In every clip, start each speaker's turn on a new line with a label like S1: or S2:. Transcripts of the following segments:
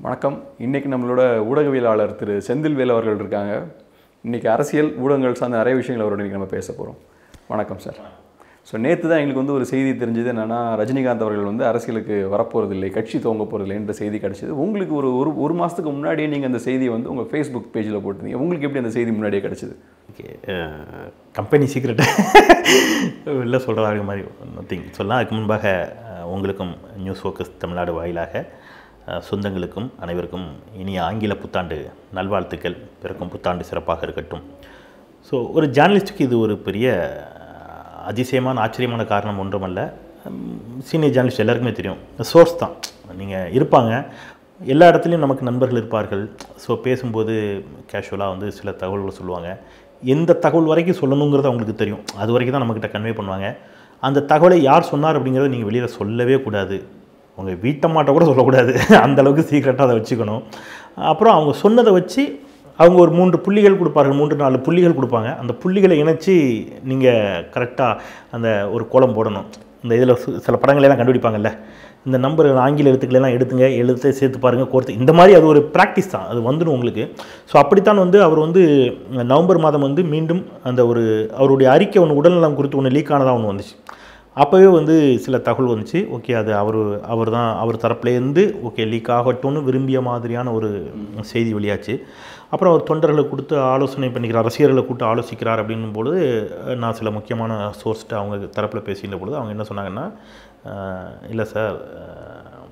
S1: வணக்கம் இன்னைக்கு நம்மளோட ஊடகவியலாளர் திரு செந்தில்வேல் அவர்கள் இருக்காங்க இன்னைக்கு அரசியல் ஊடகங்கள் சார்ந்த நிறைய விஷயங்கள் அவரோட இன்னைக்கு நம்ம பேச போகிறோம் வணக்கம் சார் ஸோ நேற்று தான் எங்களுக்கு வந்து ஒரு செய்தி தெரிஞ்சது என்னன்னா ரஜினிகாந்த் அவர்கள் வந்து அரசியலுக்கு வரப்போறதில்லை கட்சி துவங்க போகிறதில்லை என்ற செய்தி கிடைச்சது உங்களுக்கு ஒரு ஒரு ஒரு மாதத்துக்கு முன்னாடியே நீங்கள் அந்த செய்தியை வந்து உங்கள் ஃபேஸ்புக் பேஜில் போட்டிருந்தீங்க உங்களுக்கு எப்படி அந்த செய்தி முன்னாடியே கிடைச்சது
S2: ஓகே கம்பெனி சீக்ரெட் வெளில சொல்கிறதா மாதிரி நத்திங் சொல்லலாம் அதுக்கு முன்பாக அஹ், உங்களுக்கும் நியூஸ் ஃபோக்கஸ் தமிழ்நாடு வாயிலாக அஹ், சொந்தங்களுக்கும் அனைவருக்கும் இனிய ஆங்கில புத்தாண்டு நல்வாழ்த்துக்கள் பிறக்கும் புத்தாண்டு சிறப்பாக இருக்கட்டும் ஸோ ஒரு ஜேர்னலிஸ்ட்டுக்கு இது ஒரு பெரிய அஹ், அதிசயமான ஆச்சரியமான காரணம் ஒன்றுமல்ல சீனியர் ஜேர்னலிஸ்ட் எல்லாருக்குமே தெரியும் சோர்ஸ் தான் நீங்கள் இருப்பாங்க எல்லா இடத்துலையும் நமக்கு நண்பர்கள் இருப்பார்கள் ஸோ பேசும்போது கேஷுவலாக வந்து சில தகவல்களை சொல்லுவாங்க எந்த தகவல் வரைக்கும் சொல்லணுங்கிறது அவங்களுக்கு தெரியும் அது வரைக்கும் தான் நம்மக்கிட்ட கன்வே பண்ணுவாங்க அந்த தகவலை யார் சொன்னார் அப்படிங்கிறத நீங்கள் வெளியில் சொல்லவே கூடாது உங்கள் வீட்டம்மாட்ட கூட சொல்லக்கூடாது அந்த அளவுக்கு சீக்கிரட்டாக அதை வச்சுக்கணும் அப்புறம் அவங்க சொன்னதை வச்சு அவங்க ஒரு மூன்று புள்ளிகள் கொடுப்பார்கள் மூன்று நாலு புள்ளிகள் கொடுப்பாங்க அந்த புள்ளிகளை இணைச்சி நீங்கள் கரெக்டாக அந்த ஒரு கோலம் போடணும் இந்த இதில் சில படங்களை எல்லாம் கண்டுபிடிப்பாங்கல்ல இந்த நம்பர் ஆங்கில எழுத்துக்களை எல்லாம் எடுத்துங்க எழுத்தை சேர்த்து பாருங்கள் கோர்த்து இந்த மாதிரி அது ஒரு ப்ராக்டிஸ் தான் அது வந்துடும் உங்களுக்கு ஸோ அப்படித்தான் வந்து அவர் வந்து நவம்பர் மாதம் வந்து மீண்டும் அந்த ஒரு அவருடைய அறிக்கை ஒன்று உடல்நலம் குறித்து ஒன்று லீக் ஆனதாக ஒன்று வந்துச்சு அப்போவே வந்து சில தகவல் வந்துச்சு ஓகே அது அவர் அவர் தான் அவர் தரப்புலேருந்து ஓகே லீக் ஆகட்டும்னு விரும்பிய மாதிரியான ஒரு செய்தி வெளியாச்சு அப்புறம் அவர் தொண்டர்களை கொடுத்து ஆலோசனை பண்ணிக்கிறார் ரசிகர்களை கூப்பிட்டு ஆலோசிக்கிறார் அப்படின்னும் பொழுது அஹ், நான் சில முக்கியமான சோர்ஸ்ட்டு அவங்க தரப்பில் பேசின பொழுது அவங்க என்ன சொன்னாங்கன்னா அஹ், இல்லை சார் அஹ்,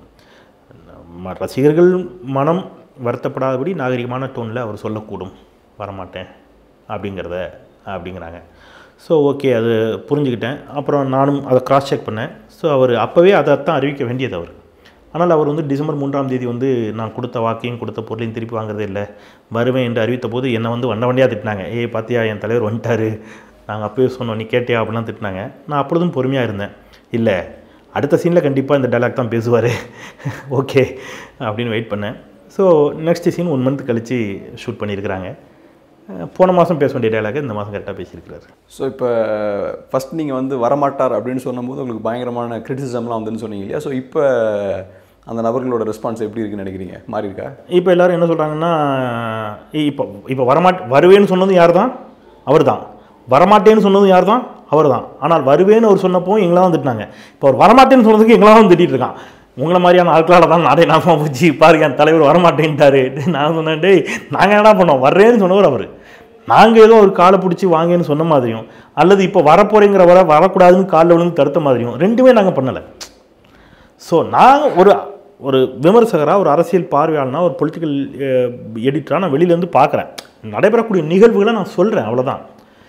S2: ம- ரசிகர்கள் மனம் வருத்தப்படாதபடி நாகரிகமான டோனில் அவர் சொல்லக்கூடும் வரமாட்டேன் அப்படிங்கிறத அப்படிங்கிறாங்க ஸோ ஓகே அது புரிஞ்சுக்கிட்டேன் அப்புறம் நானும் அதை கிராஸ் செக் பண்ணேன் ஸோ அவர் அப்போவே அதைத்தான் அறிவிக்க வேண்டியது அவர் ஆனால் அவர் வந்து டிசம்பர் மூன்றாம் தேதி வந்து நான் கொடுத்த வாக்கையும் கொடுத்த பொருளையும் திருப்பி வாங்குறதே இல்லை வருவேன் என்று அறிவித்த போது என்னை வந்து வண்ட வண்டியாக திட்டினாங்க ஏய் பாத்தியா என் தலைவர் வந்துட்டாரு நாங்கள் அப்போயே சொன்னோம் நீ கேட்டியா அப்படிலாம் திட்டினாங்க நான் அப்பொழுதும் பொறுமையாக இருந்தேன் இல்லை அடுத்த சீனில் கண்டிப்பாக இந்த டைலாக் தான் பேசுவார் ஓகே அப்படின்னு வெயிட் பண்ணேன் so next scene one month கழித்து ஷூட் பண்ணியிருக்கிறாங்க அஹ் போன மாதம் பேச வேண்டிய டைலாக இந்த மாதம் கரெக்டாக பேசியிருக்கிறாரு
S1: ஸோ இப்போ ஃபஸ்ட் நீங்கள் வந்து வரமாட்டார் அப்படின்னு சொன்னபோது உங்களுக்கு பயங்கரமான கிரிட்டிசிசம்லாம் வந்துன்னு சொன்னீங்க இல்லையா ஸோ இப்போ அந்த நபர்களோட ரெஸ்பான்ஸ் எப்படி இருக்குன்னு நினைக்கிறீங்க மாறி இருக்கா
S2: இப்போ எல்லாரும் என்ன சொல்கிறாங்கன்னா இப்போ இப்போ வரமாட் வருவேன்னு சொன்னதும் யார் தான் அவர் தான் வரமாட்டேன்னு சொன்னதும் யார் தான் அவர் தான் ஆனால் வருவேன்னு அவர் சொன்னப்போ எங்களை தான் திட்டினாங்க இப்போ அவர் வரமாட்டேன்னு சொன்னதுக்கு எங்களை தான் திட்டிட்டு இருக்கான் உங்களை மாதிரியான ஆட்களால் தான் நாடே நாம போச்சு பாருங்க என் தலைவர் வரமாட்டேன்ட்டாரு நான் சொன்னேன் டேய் நாங்கள் என்ன பண்ணோம் வர்றேன்னு சொன்னவர் அவர் நாங்கள் ஏதோ ஒரு காலை பிடிச்சி வாங்கன்னு சொன்ன மாதிரியும் அல்லது இப்போ வரப்போறேங்கிற வர வரக்கூடாதுன்னு காலில் விழுந்து தடுத்த மாதிரியும் ரெண்டுமே நாங்கள் பண்ணலை ஸோ நான் ஒரு ஒரு விமர்சகராக ஒரு அரசியல் பார்வையாளனா ஒரு பொலிட்டிக்கல் எடிட்டராக நான் வெளியிலேருந்து பார்க்குறேன் நடைபெறக்கூடிய நிகழ்வுகளை நான் சொல்கிறேன் அவ்வளோதான்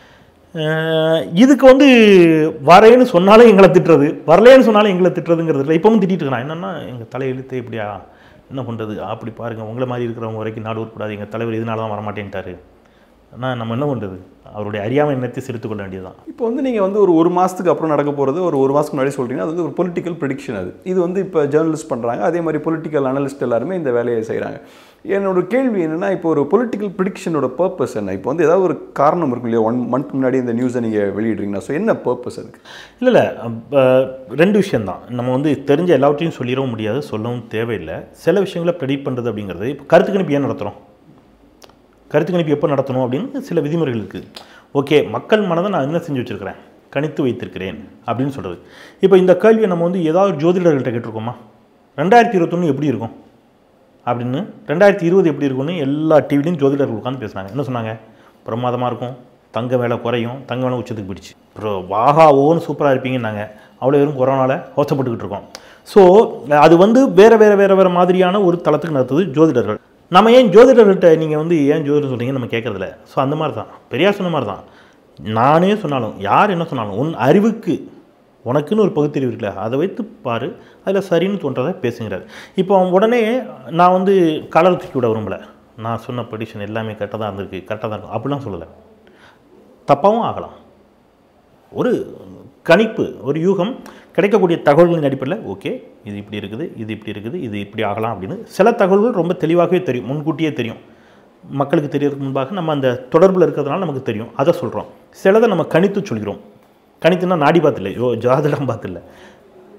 S2: அஹ் இதுக்கு வந்து வரேன்னு சொன்னாலும் எங்களை திட்டுறது வரலேன்னு சொன்னாலும் எங்களை திட்டுறதுங்கிறது இல்லை இப்பவும் திட்டிட்டு இருக்கிறான் என்னென்னா எங்கள் தலையெழுத்து இப்படியா என்ன பண்ணுறது அப்படி பாருங்கள் உங்களை மாதிரி இருக்கிறவங்க வரைக்கும் நாடு உருப்படாது எங்கள் தலைவர் இதனால தான் வரமாட்டேன்ட்டாரு ஆனால் நம்ம என்ன பண்ணுறது அவருடைய அறியாமை எண்ணத்தை சிரித்து கொள்ள வேண்டியதுதான்
S1: இப்போ வந்து நீங்கள் வந்து ஒரு ஒரு மாதத்துக்கு அப்புறம் நடக்க போகிறது ஒரு ஒரு மாதத்துக்கு முன்னாடி சொல்கிறீங்கன்னா அது வந்து ஒரு பொலிட்டிக்கல் ப்ரிடிக்ஷன் அது இது வந்து இப்போ ஜேர்னலிஸ்ட் பண்ணுறாங்க அதே மாதிரி பொலிட்டிக்கல் அனலிஸ்ட் எல்லாருமே இந்த வேலையை செய்கிறாங்க என்னோட கேள்வி என்னென்னா இப்போ ஒரு பொலிட்டிக்கல் ப்ரிடிக்ஷனோட பர்பஸ் என்ன இப்போ வந்து ஏதாவது ஒரு காரணம் இருக்கும் இல்லையா ஒன் மந்த் முன்னாடி இந்த நியூஸை நீங்கள் வெளியிடுறீங்கன்னா ஸோ என்ன பர்பஸ் அதுக்கு
S2: இல்லை இல்லை ரெண்டு விஷயந்தான் நம்ம வந்து தெரிஞ்ச எல்லாவற்றையும் சொல்லிடவும் முடியாது சொல்லவும் தேவையில்லை சில விஷயங்களை ப்ரெடிக்ட் பண்ணுறது அப்படிங்கிறது இப்போ கருத்து கணிப்பு ஏன் நடத்துகிறோம் கருத்து கணிப்பு எப்போ நடத்தணும் அப்படின்னு சில விதிமுறைகள் இருக்குது ஓகே மக்கள் மனதை நான் என்ன செஞ்சு வச்சுருக்கிறேன் கணித்து வைத்திருக்கிறேன் அப்படின்னு சொல்கிறது இப்போ இந்த கேள்வியை நம்ம வந்து ஏதாவது ஜோதிடர்கள்ட்ட கேட்டிருக்கோமா ரெண்டாயிரத்தி இருபத்தொன்று எப்படி இருக்கும் அப்படின்னு ரெண்டாயிரத்தி இருபது எப்படி இருக்கும்னு எல்லா டிவிலையும் ஜோதிடர்கள் உட்காந்து பேசுனாங்க என்ன சொன்னாங்க பிரமாதமாக இருக்கும் தங்க வேலை குறையும் தங்க வேலை உச்சத்துக்கு பிடிச்சி அப்புறம் வாஹா ஓன்னு சூப்பராக இருப்பீங்கன்னாங்க அவ்வளோ வெறும் கொரோனாவில் அவசப்பட்டுக்கிட்டு இருக்கோம் ஸோ அது வந்து வேறு வேறு வேறு வேறு மாதிரியான ஒரு தளத்துக்கு நடத்துது ஜோதிடர்கள் நம்ம ஏன் ஜோதிடர்கள்ட்ட நீங்கள் வந்து ஏன் ஜோதிடர் சொல்கிறீங்க நம்ம கேட்குறதில்ல ஸோ அந்த மாதிரி தான் பெரியார் சொன்ன மாதிரி தான் நானே சொன்னாலும் யார் என்ன சொன்னாலும் உன் அறிவுக்கு உனக்குன்னு ஒரு பகுத்தறிவு இருக்குல்ல அதை வைத்து பாரு அதில் சரின்னு தோன்றதை பேசுங்கிறார் இப்போ உடனே நான் வந்து கலர் தூக்கி விட விரும்பல நான் சொன்ன ப்ரெடிஷன் எல்லாமே கரெக்டாக தான் இருந்திருக்கு கரெக்டாக தான் இருக்கும் அப்படிலாம் சொல்லலை தப்பாகவும் ஆகலாம் ஒரு கணிப்பு ஒரு யூகம் கிடைக்கக்கூடிய தகவல்களின் அடிப்படையில் ஓகே இது இப்படி இருக்குது இது இப்படி இருக்குது இது இப்படி ஆகலாம் அப்படின்னு சில தகவல்கள் ரொம்ப தெளிவாகவே தெரியும் முன்கூட்டியே தெரியும் மக்களுக்கு தெரியறதுக்கு முன்பாக நம்ம அந்த தொடர்பில் இருக்கிறதுனால நமக்கு தெரியும் அதை சொல்கிறோம் சிலதை நம்ம கணித்து சொல்கிறோம் கணித்துனா நாடி பார்த்துல யோ ஜாதகம் பார்த்துல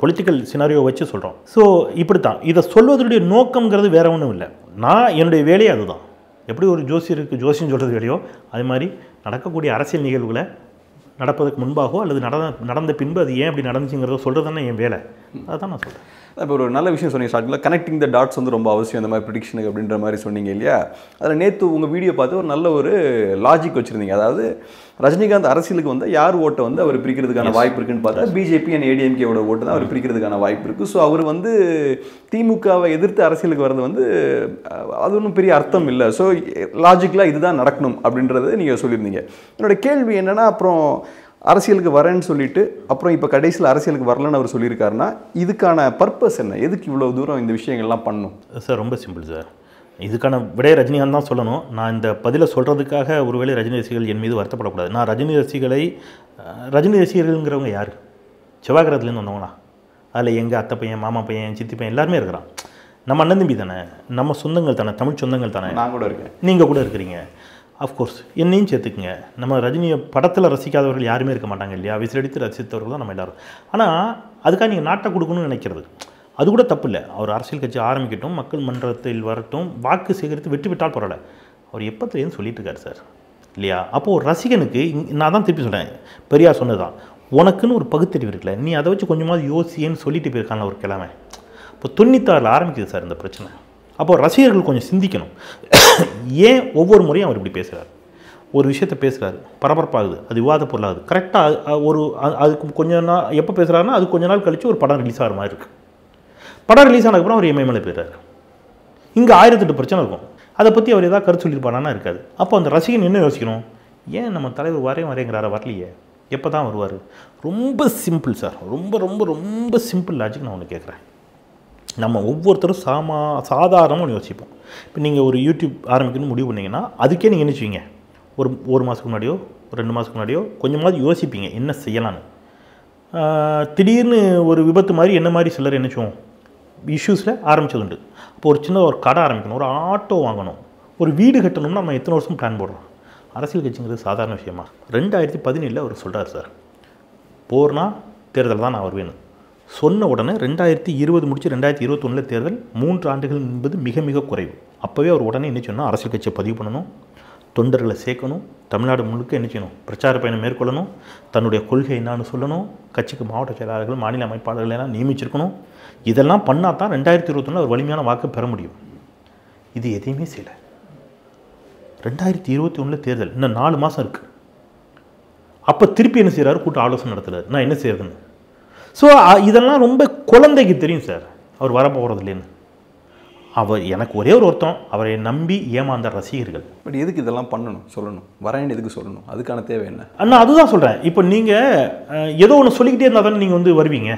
S2: பொலிட்டிக்கல் சினாரியோ வச்சு சொல்கிறோம் ஸோ இப்படி தான் இதை சொல்வதனுடைய நோக்கம்ங்கிறது வேற ஒன்றும் இல்லை நான் என்னுடைய வேலையே அதுதான் எப்படி ஒரு ஜோசியருக்கு ஜோசியம் சொல்கிறது வேலையோ அது மாதிரி நடக்கக்கூடிய அரசியல் நிகழ்வுகளை நடப்பதற்கு முன்பாகவோ அல்லது நடந்த நடந்த பின்பு அது ஏன் அப்படி நடந்துச்சுங்கிறத சொல்கிறது தானே என் வேலை அதுதான் நான் சொல்கிறேன்
S1: இப்போ ஒரு நல்ல விஷயம் சொன்னீங்க ஸ்டார்டிங்கில் கனெக்டிங் த டாட்ஸ் வந்து ரொம்ப அவசியம் இந்த மாதிரி ப்ரிடிக்ஷனுக்கு அப்படின்ற மாதிரி சொன்னீங்க இல்லையா அதில் நேற்று உங்கள் வீடியோ பார்த்து ஒரு நல்ல ஒரு லாஜிக் வச்சுருந்தீங்க அதாவது ரஜினிகாந்த் அரசியலுக்கு வந்து யார் ஓட்டை வந்து அவர் பிரிக்கிறதுக்கான வாய்ப்பு இருக்குன்னு பார்த்தா பிஜேபி அண்ட் ஏடிஎம்கேவோட ஓட்டு தான் அவர் பிரிக்கிறதுக்கான வாய்ப்பு இருக்குது ஸோ அவர் வந்து திமுகவை எதிர்த்து அரசியலுக்கு வர்றது வந்து அஹ், அது ஒன்றும் பெரிய அர்த்தம் இல்லை ஸோ லாஜிக்கலாக இதுதான் நடக்கணும் அப்படின்றத நீங்கள் சொல்லியிருந்தீங்க என்னோட கேள்வி என்னன்னா அப்புறம் அரசியலுக்கு வரேன்னு சொல்லிட்டு அப்புறம் இப்போ கடைசியில் அரசியலுக்கு வரலன்னு அவர் சொல்லியிருக்காருன்னா இதுக்கான பர்பஸ் என்ன எதுக்கு இவ்வளோ தூரம் இந்த விஷயங்கள்லாம் பண்ணும்
S2: சார் ரொம்ப சிம்பிள் சார் இதுக்கான விடைய ரஜினிகாந்த் தான் சொல்லணும் நான் இந்த பதிலை சொல்கிறதுக்காக ஒருவேளை ரஜினி ரசிகர்கள் என் மீது வருத்தப்படக்கூடாது நான் ரஜினி ரசிகளை அஹ், ரஜினி ரசிகர்கள்ங்கிறவங்க யார் செவ்வாய்கிரகத்துலேருந்து வந்தவங்களா அதில் எங்கள் அத்தை பையன் மாமா பையன் சித்தி பையன் எல்லாருமே இருக்கிறான் நம்ம அண்ணன் தம்பி தானே நம்ம சொந்தங்கள் தானே தமிழ் சொந்தங்கள் தானே
S1: நான் கூட இருக்கேன்
S2: நீங்கள் கூட இருக்கிறீங்க அஃப்கோர்ஸ் என்னையும் சேர்த்துக்குங்க நம்ம ரஜினியை படத்தில் ரசிக்காதவர்கள் யாருமே இருக்க மாட்டாங்க இல்லையா விசிலடித்து ரசித்தவர்கள் தான் நம்ம எல்லாரும் ஆனால் அதுக்காக நீங்கள் நாட்டை கொடுக்கணும்னு நினைக்கிறது அது கூட தப்பு இல்லை அவர் அரசியல் கட்சி ஆரம்பிக்கட்டும் மக்கள் மன்றத்தில் வரட்டும் வாக்கு சேகரித்து வெற்றி பெற்றால் பரவாயில்ல அவர் எப்போத்துலேருந்து சொல்லிட்டு இருக்காரு சார் இல்லையா அப்போது ஒரு ரசிகனுக்கு இங்க- நான் தான் திருப்பி சொல்கிறேன் பெரியார் சொன்னதுதான் உனக்குன்னு ஒரு பகுத்தறிவு இருக்குல்ல நீ அதை வச்சு கொஞ்சமாவது யோசியேன்னு சொல்லிட்டு போயிருக்கான்ல ஒரு கிழமை இப்போ தொண்ணூத்தாறில் ஆரம்பிக்குது சார் இந்த பிரச்சனை அப்போ ரசிகர்கள் கொஞ்சம் சிந்திக்கணும் ஏன் ஒவ்வொரு முறையும் அவர் இப்படி பேசுகிறார் ஒரு விஷயத்தை பேசுகிறாரு பரபரப்பாகுது அது விவாத பொருளாகுது கரெக்டாக ஒரு அது- அதுக்கு கொஞ்ச நாள் எப்போ பேசுகிறாருன்னா அது கொஞ்ச நாள் கழிச்சு ஒரு படம் ரிலீஸ் ஆகிற மாதிரி இருக்குது படம் ரிலீஸ் ஆனதுக்கப்புறம் அவர் எம்ஐ மேலே போயிடுறாரு இங்கே ஆயிரத்தெட்டு பிரச்சனை இருக்கும் அதை பற்றி அவர் ஏதாவது கருத்து சொல்லியிருப்பாரானா இருக்காது அப்போ அந்த ரசிகன் என்ன யோசிக்கணும் ஏன் நம்ம தலைவர் வரேன் வரேங்கிறார வரலையே எப்போ தான் வருவார் ரொம்ப சிம்பிள் சார் ரொம்ப ரொம்ப ரொம்ப சிம்பிள் லாஜிக் நான் ஒன்று கேட்குறேன் நம்ம ஒவ்வொருத்தரும் சாமா சாதாரணமாக யோசிப்போம் இப்போ நீங்கள் ஒரு யூடியூப் ஆரம்பிக்கணும்னு முடிவு பண்ணீங்கன்னா அதுக்கே நீங்கள் என்ன செய்வீங்க ஒரு ஒரு மாதத்துக்கு முன்னாடியோ ஒரு ரெண்டு மாதத்துக்கு முன்னாடியோ கொஞ்சமாவது யோசிப்பீங்க என்ன செய்யலான்னு ஆஹ், திடீர்னு ஒரு விபத்து மாதிரி என்ன மாதிரி சிலர் என்ன செய்வோம் இஷ்யூஸில் ஆரம்பிச்சது உண்டு அப்போ ஒரு சின்ன ஒரு கடை ஆரம்பிக்கணும் ஒரு ஆட்டோ வாங்கணும் ஒரு வீடு கட்டணும்னா நம்ம எத்தனை வருஷம் பிளான் போடுறோம் அரசியல் கட்சிங்கிறது சாதாரண விஷயமா ரெண்டாயிரத்தி பதினேழில் அவர் சொல்கிறார் சார் போர்னா தேர்தல் தான் நான் வருவேன்னு சொன்ன உடனே ரெண்டாயிரத்தி இருபது முடிச்சு ரெண்டாயிரத்தி இருபத்தொன்னில் தேர்தல் மூன்று ஆண்டுகள் என்பது மிக மிக குறைவு அப்போவே அவர் உடனே என்ன சொன்னால் அரசியல் கட்சியை பதிவு பண்ணணும் தொண்டர்களை சேர்க்கணும் தமிழ்நாடு முழுக்க என்ன செய்யணும் பிரச்சார பயணம் மேற்கொள்ளணும் தன்னுடைய கொள்கை என்னன்னு சொல்லணும் கட்சிக்கு மாவட்ட செயலாளர்கள் மாநில அமைப்பாளர்கள் எல்லாம் நியமிச்சிருக்கணும் இதெல்லாம் பண்ணால் தான் ரெண்டாயிரத்தி இருபத்தொன்னில் ஒரு வலிமையான வாக்கு பெற முடியும் இது எதையுமே செய்யலை ரெண்டாயிரத்தி இருபத்தி ஒன்றில் தேர்தல் இன்னும் நாலு மாதம் இருக்குது அப்போ திருப்பி என்ன செய்கிறாரு கூட்ட ஆலோசனை நடத்துறாரு நான் என்ன செய்யறதுன்னு ஸோ இதெல்லாம் ரொம்ப குழந்தைக்கு தெரியும் சார் அவர் வரப்போகிறது இல்லைன்னு அவர் எனக்கு ஒரே ஒரு ஒருத்தம் அவரை நம்பி ஏமாந்த ரசிகர்கள்
S1: பட் எதுக்கு இதெல்லாம் பண்ணணும் சொல்லணும் வரேன்னு எதுக்கு சொல்லணும் அதுக்கான தேவை என்ன
S2: அண்ணா அதுதான் சொல்கிறேன் இப்போ நீங்கள் ஏதோ ஒன்று சொல்லிக்கிட்டே இருந்தால் தானே நீங்கள் வந்து வருவீங்க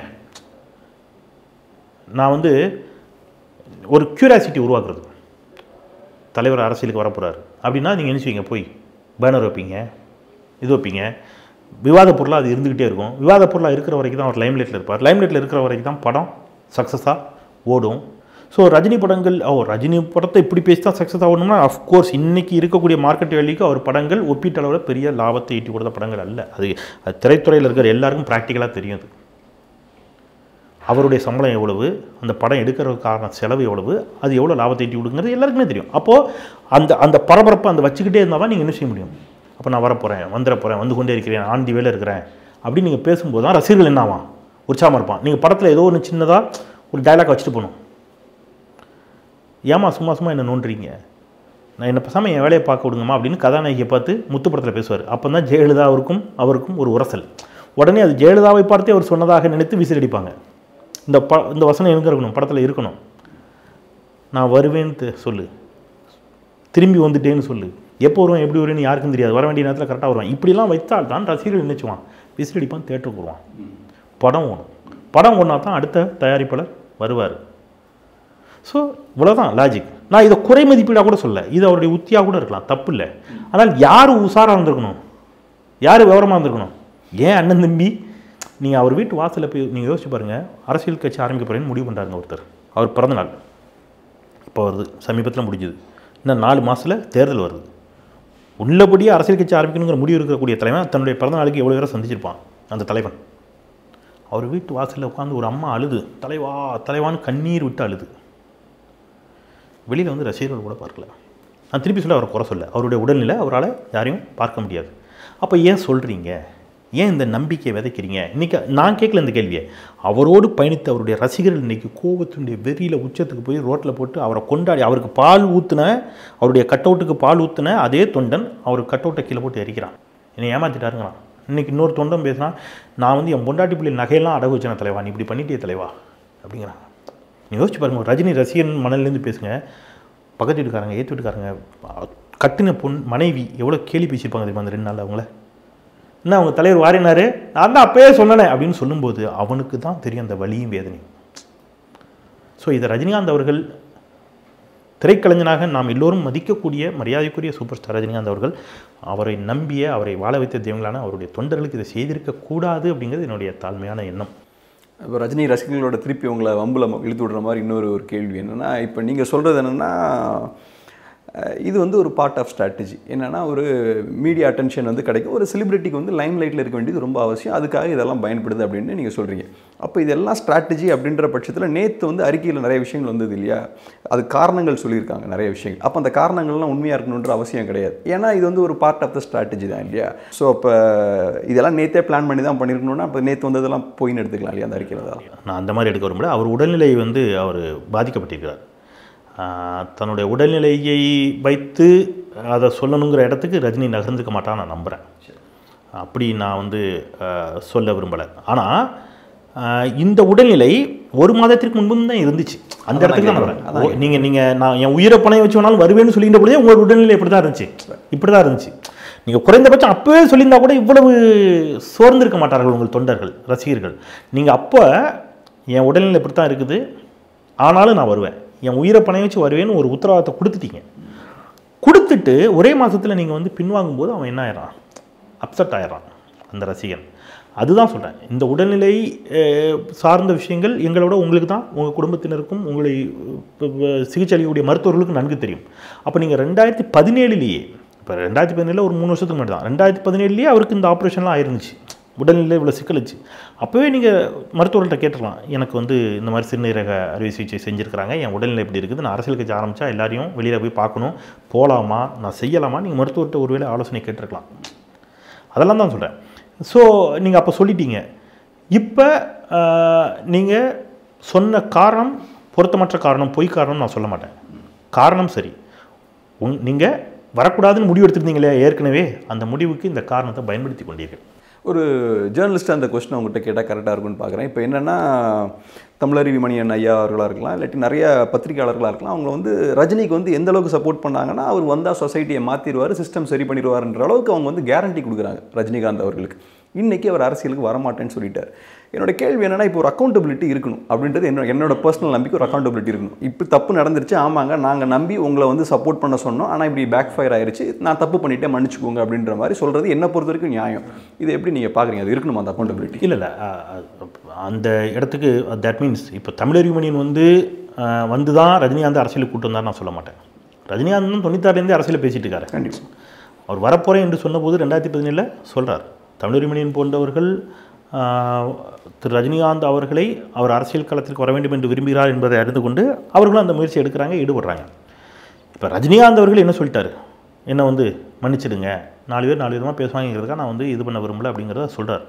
S2: நான் வந்து ஒரு க்யூரியாசிட்டி உருவாக்குறது தலைவர் அரசியலுக்கு வரப்போகிறாரு அப்படின்னா நீங்கள் என்ன செய்வீங்க போய் பேனர் வைப்பீங்க இது வைப்பீங்க விவாத பொருளாக அது இருந்துக்கிட்டே இருக்கும் விவாத பொருளாக இருக்கிற வரைக்கும் தான் அவர் லைம்லைட்டில் இருப்பார் லைம்லைட்டில் இருக்கிற வரைக்கும் தான் படம் சக்ஸஸாக ஓடும் ஸோ ரஜினி படங்கள் ஓ ரஜினி படத்தை இப்படி பேசி தான் சக்ஸஸ் ஆகணும்னா அஃப்கோர்ஸ் இன்னைக்கு இருக்கக்கூடிய மார்க்கெட் வேல்யூக்கு அவர் படங்கள் ஒப்பீட்டளவில் பெரிய லாபத்தை ஈட்டி கொடுத்த படங்கள் அல்ல அது அது திரைத்துறையில் இருக்கிற எல்லாருக்கும் ப்ராக்டிக்கலாக தெரியும் அது அவருடைய சம்பளம் எவ்வளவு அந்த படம் எடுக்கிறதுக்கான செலவு எவ்வளவு அது எவ்வளோ லாபத்தை ஈட்டி கொடுங்கிறது எல்லாருக்குமே தெரியும் அப்போது அந்த அந்த பரபரப்பை அந்த வச்சுக்கிட்டே இருந்தால் தான் நீங்கள் என்ன செய்ய முடியும் அப்போ நான் வரப்போகிறேன் வந்துட போகிறேன் வந்து கொண்டே இருக்கிறேன் ஆண்டி வேலை இருக்கிறேன் அப்படின்னு நீங்கள் பேசும்போது தான் ரசிகர்கள் என்ன ஆவான் உற்சாகமாக இருப்பான் நீங்கள் படத்தில் ஏதோ ஒன்று சின்னதாக ஒரு டயலாக் வச்சுட்டு போகணும் ஏமா சும்மா சும்மா என்ன நோண்டுறீங்க நான் என்ன பேசாமல் என் வேலையை பார்க்க விடுங்கம்மா அப்படின்னு கதாநாயகியை பார்த்து முத்து படத்தில் பேசுவார் அப்போ தான் ஜெயலலிதா அவருக்கும் அவருக்கும் ஒரு உரசல் உடனே அது ஜெயலலிதாவை பார்த்தே அவர் சொன்னதாக நினைத்து விசிலடிப்பாங்க இந்த ப இந்த வசனம் எங்கே இருக்கணும் படத்தில் இருக்கணும் நான் வருவேன்னு தெ- சொல்லு திரும்பி வந்துட்டேன்னு சொல்லு எப்போ வருவேன் எப்படி வருவேன்னு யாருக்கும் தெரியாது வர வேண்டிய நேரத்தில் கரெக்டாக வருவான் இப்படிலாம் வைத்தால் தான் ரசிகர்கள் நினைச்சுவான் விசிலடிப்பான் தேட்டருக்கு வருவான் படம் ஓடும் படம் ஓடினா தான் அடுத்த தயாரிப்பாளர் வருவார் ஸோ இவ்வளோதான் லாஜிக் நான் இதை குறை மதிப்பீடாக கூட சொல்ல இது அவருடைய உத்தியாக கூட இருக்கலாம் தப்பு இல்லை ஆனால் யார் உஷாராக இருந்திருக்கணும் யார் விவரமாக இருந்திருக்கணும் ஏன் அண்ணன் தம்பி நீங்கள் அவர் வீட்டு வாசலில் போய் நீங்கள் யோசிச்சு பாருங்கள் அரசியல் கட்சி ஆரம்பிக்க போகிறேன்னு முடிவு பண்ணுறாங்க ஒருத்தர் அவர் பிறந்த நாள் இப்போ வருது சமீபத்தில் முடிஞ்சுது இன்னும் நாலு மாதத்தில் தேர்தல் வருது உள்ளபடியே அரசியல் கட்சி ஆரம்பிக்கணுங்கிற முடிவு இருக்கக்கூடிய தலைவன் தன்னுடைய பிறந்த நாளுக்கு எவ்வளோ பேரை சந்திச்சிருப்பான் அந்த தலைவன் அவர் வீட்டு வாசலில் உட்காந்து ஒரு அம்மா அழுது தலைவா தலைவான்னு கண்ணீர் விட்டு அழுது வெளியில் வந்து ரசிகர்கள் கூட பார்க்கல நான் திருப்பி சொல்ல அவரை குறை சொல்ல அவருடைய உடல்நிலை அவரால் யாரையும் பார்க்க முடியாது அப்போ ஏன் சொல்கிறீங்க ஏன் இந்த நம்பிக்கையை விதைக்கிறீங்க இன்றைக்கி நான் கேட்கல இந்த கேள்வியை அவரோடு பயணித்த அவருடைய ரசிகர்கள் இன்றைக்கி கோபத்தினுடைய வெறியில் உச்சத்துக்கு போய் ரோட்டில் போட்டு அவரை கொண்டாடி அவருக்கு பால் ஊற்றின அவருடைய கட் அவுட்டுக்கு பால் ஊற்றின அதே தொண்டன் அவர் கட் அவுட்டை கீழே போட்டு எரிக்கிறான் என்னை ஏமாற்றிட்டாருங்கிறான் இன்றைக்கி இன்னொரு தொண்டன் பேசுகிறான் நான் வந்து என் பொண்டாட்டி பிள்ளை நகையெல்லாம் அடகு வச்சேன தலைவா நீ இப்படி பண்ணிட்டே தலைவா அப்படிங்கிறான் நீ யோசிச்சு பாருங்க ரஜினி ரசிகன் மணல்லேருந்து பேசுங்க பக்கத்து வீட்டுக்காரங்க ஏற்று வீட்டுக்காரங்க அ, கட்டின பொன் மனைவி எவ்வளோ கேலி பேசியிருப்பாங்க தெரியுமா அந்த ரெண்டு நாள் அவங்கள என்ன அவங்க தலைவர் வாரினாரு நான் தான் அப்பயே சொன்னனே அப்படின்னு சொல்லும்போது அவனுக்கு தான் தெரியும் அந்த வலியும் வேதனையும் ஸோ இதை ரஜினிகாந்த் அவர்கள் திரைக்கலைஞனாக நாம் எல்லோரும் மதிக்கக்கூடிய மரியாதைக்குரிய சூப்பர் ஸ்டார் ரஜினிகாந்த் அவர்கள் அவரை நம்பிய அவரை வாழ வைத்த தெய்வங்களான அவருடைய தொண்டர்களுக்கு இதை செய்திருக்க கூடாது அப்படிங்கிறது என்னுடைய தாழ்மையான எண்ணம்
S1: இப்போ ரஜினி ரசிகர்களோட திருப்பி உங்களை வம்புல ம- இழுத்து விடுற மாதிரி இன்னொரு ஒரு கேள்வி என்னென்னா இப்போ நீங்கள் சொல்கிறது என்னென்னா அஹ், இது வந்து ஒரு பார்ட் ஆஃப் ஸ்ட்ராட்டஜி என்னென்னா ஒரு மீடியா அட்டென்ஷன் வந்து கிடைக்கும் ஒரு செலிபிரிட்டிக்கு வந்து லைம் லைட்டில் இருக்க வேண்டியது ரொம்ப அவசியம் அதுக்காக இதெல்லாம் பயன்படுது அப்படின்னு நீங்கள் சொல்கிறீங்க அப்போ இதெல்லாம் ஸ்ட்ராட்டஜி அப்படின்ற பட்சத்தில் நேற்று வந்து அறிக்கையில் நிறைய விஷயங்கள் வந்தது இல்லையா அது காரணங்கள் சொல்லியிருக்காங்க நிறைய விஷயங்கள் அப்போ அந்த காரணங்கள்லாம் உண்மையாக இருக்கணுன்ற அவசியம் கிடையாது ஏன்னா இது வந்து ஒரு பார்ட் ஆஃப் த ஸ்ட்ராட்டஜி தான் இல்லையா ஸோ அப்போ இதெல்லாம் நேற்றே பிளான் பண்ணி தான் பண்ணியிருக்கணும்னா அப்போ நேற்று வந்ததெல்லாம் போயின்னு எடுத்துக்கலாம் இல்லையா அந்த அறிக்கையில் தான்
S2: நான் அந்த மாதிரி எடுக்க விரும்பல அவர் உடல்நிலை வந்து அவர் பாதிக்கப்பட்டிருக்கிறார் ஆஹ் தன்னுடைய உடல்நிலையை வைத்து அதை சொல்லணுங்கிற இடத்துக்கு ரஜினி நகர்ந்துக்க மாட்டான் நான் நம்புகிறேன் அப்படி நான் வந்து ஆஹ் சொல்ல விரும்பலை ஆனால் இந்த உடல்நிலை ஒரு மாதத்திற்கு முன்பும் தான் இருந்துச்சு அந்த இடத்துக்கு தான்
S1: கேக்குறேன்.
S2: வரேன் நீங்கள் நீங்கள் நான் என் உயிரை பணைய வச்சு வேணாலும் வருவேன்னு சொல்லின்ற பொழுதே உங்களோட உடல்நிலை இப்படி தான் இருந்துச்சு இப்படி தான் இருந்துச்சு நீங்கள் குறைந்தபட்சம் அப்போவே சொல்லியிருந்தா கூட இவ்வளவு சோர்ந்திருக்க மாட்டார்கள் உங்கள் தொண்டர்கள் ரசிகர்கள் நீங்கள் அப்போ என் உடல்நிலை இப்படி தான் இருக்குது ஆனாலும் நான் வருவேன் என் உயிரை பணைய வச்சு வருவேன்னு ஒரு உத்தரவாதத்தை கொடுத்துட்டீங்க கொடுத்துட்டு ஒரே மாதத்தில் நீங்கள் வந்து பின்வாங்கும்போது அவன் என்ன ஆயிடுறான் அப்செட் ஆயிடுறான் அந்த ரசிகன் அதுதான் சொல்கிறேன் இந்த உடல்நிலை அஹ், சார்ந்த விஷயங்கள் எங்களை விட உங்களுக்கு தான் உங்கள் குடும்பத்தினருக்கும் உங்களை அஹ், அஹ், சிகிச்சை அளிக்கக்கூடிய மருத்துவர்களுக்கும் நன்கு தெரியும் அப்போ நீங்கள் ரெண்டாயிரத்தி பதினேழுலேயே இப்போ ரெண்டாயிரத்தி பதினேழில் ஒரு மூணு வருஷத்துக்கு முன்னாடி தான் ரெண்டாயிரத்தி பதினேழுலேயே அவருக்கு இந்த ஆப்ரேஷன்லாம் ஆயிருந்துச்சு உடல்நிலை இவ்வளோ சிக்கலுச்சு அப்போவே நீங்கள் மருத்துவர்கள்ட்ட கேட்டுடலாம் எனக்கு வந்து இந்த மாதிரி சிறுநீரக அறுவை சிகிச்சை செஞ்சுருக்கிறாங்க என் உடல்நிலை இப்படி இருக்குது நான் அரசியல் கட்சி ஆரம்பித்தா எல்லாரையும் வெளியில் போய் பார்க்கணும் போகலாமா நான் செய்யலாமா நீங்கள் மருத்துவர்கிட்ட ஒருவேளை ஆலோசனை கேட்டிருக்கலாம் அதெல்லாம் தான் சொல்கிறேன் ஸோ நீங்கள் அப்போ சொல்லிட்டீங்க இப்போ நீங்கள் சொன்ன காரணம் பொருத்தமற்ற காரணம் பொய் காரணம் நான் சொல்ல மாட்டேன் காரணம் சரி உங் நீங்கள் வரக்கூடாதுன்னு முடிவு எடுத்திருந்தீங்களே ஏற்கனவே அந்த முடிவுக்கு இந்த காரணத்தை பயன்படுத்தி கொண்டீர்கள்
S1: ஒரு ஜேர்னலிஸ்ட் அந்த கொஸ்டின் அவங்ககிட்ட கேட்டால் கரெக்டாக இருக்கும்னு பார்க்குறேன் இப்போ என்னென்னா தமிழறிவி மணியன் ஐயா அவர்களாக இருக்கலாம் இல்லாட்டி நிறைய பத்திரிகையாளர்களாக இருக்கலாம் அவங்க வந்து ரஜினிக்கு வந்து எந்த அளவுக்கு சப்போர்ட் பண்ணாங்கன்னா அவர் வந்தால் சொசைட்டியை மாற்றிடுவார் சிஸ்டம் சரி பண்ணிடுவார்ன்ற அளவுக்கு அவங்க வந்து கேரண்டி கொடுக்குறாங்க ரஜினிகாந்த் அவர்களுக்கு இன்னைக்கு அவர் அரசியலுக்கு வரமாட்டேன்னு சொல்லிட்டார் என்னோட கேள்வி என்னன்னா இப்போ ஒரு அக்கௌண்டபிலிட்டி இருக்கணும் அப்படின்றது என்னோட என்னோட பர்சனல் நம்பிக்கை ஒரு அக்கௌண்டபிலிட்டி இருக்கணும் இப்போ தப்பு நடந்துருச்சு ஆமாங்க நாங்கள் நம்பி உங்களை வந்து சப்போர்ட் பண்ண சொன்னோம் ஆனால் இப்படி பேக் ஃபயர் ஆயிருச்சு நான் தப்பு பண்ணிட்டேன் மன்னிச்சுக்கோங்க அப்படின்ற மாதிரி சொல்கிறது என்ன பொறுத்த வரைக்கும் நியாயம் இதை எப்படி நீங்கள் பார்க்குறீங்க அது இருக்கணுமா அந்த அக்கௌண்டபிலிட்டி
S2: இல்லை இல்லை அந்த இடத்துக்கு தட் மீன்ஸ் இப்போ தமிழர் யூனியன் வந்து அஹ், வந்து தான் ரஜினிகாந்த் அரசியலுக்கு கூட்டு வந்தார் நான் சொல்ல மாட்டேன் ரஜினிகாந்த் தான் தொண்ணூத்தாறுலேருந்தே அரசியல் பேசிட்டு இருக்காரு
S1: கண்டிப்பாக
S2: அவர் வரப்போகிறேன் என்று சொன்னபோது ரெண்டாயிரத்தி பதினேழில் சொல்கிறார் தமிழர் யூனியன் போன்றவர்கள் ஆஹ், திரு ரஜினிகாந்த் அவர்களை அவர் அரசியல் களத்திற்கு வர வேண்டும் என்று விரும்புகிறார் என்பதை அறிந்து கொண்டு அவர்களும் அந்த முயற்சி எடுக்கிறாங்க ஈடுபடுறாங்க இப்போ ரஜினிகாந்த் அவர்கள் என்ன சொல்லிட்டாரு என்ன வந்து மன்னிச்சிடுங்க நாலு பேர் நாலு விதமாக பேசுவாங்கிறதுக்காக நான் வந்து இது பண்ண விரும்பல அப்படிங்கிறத சொல்கிறார்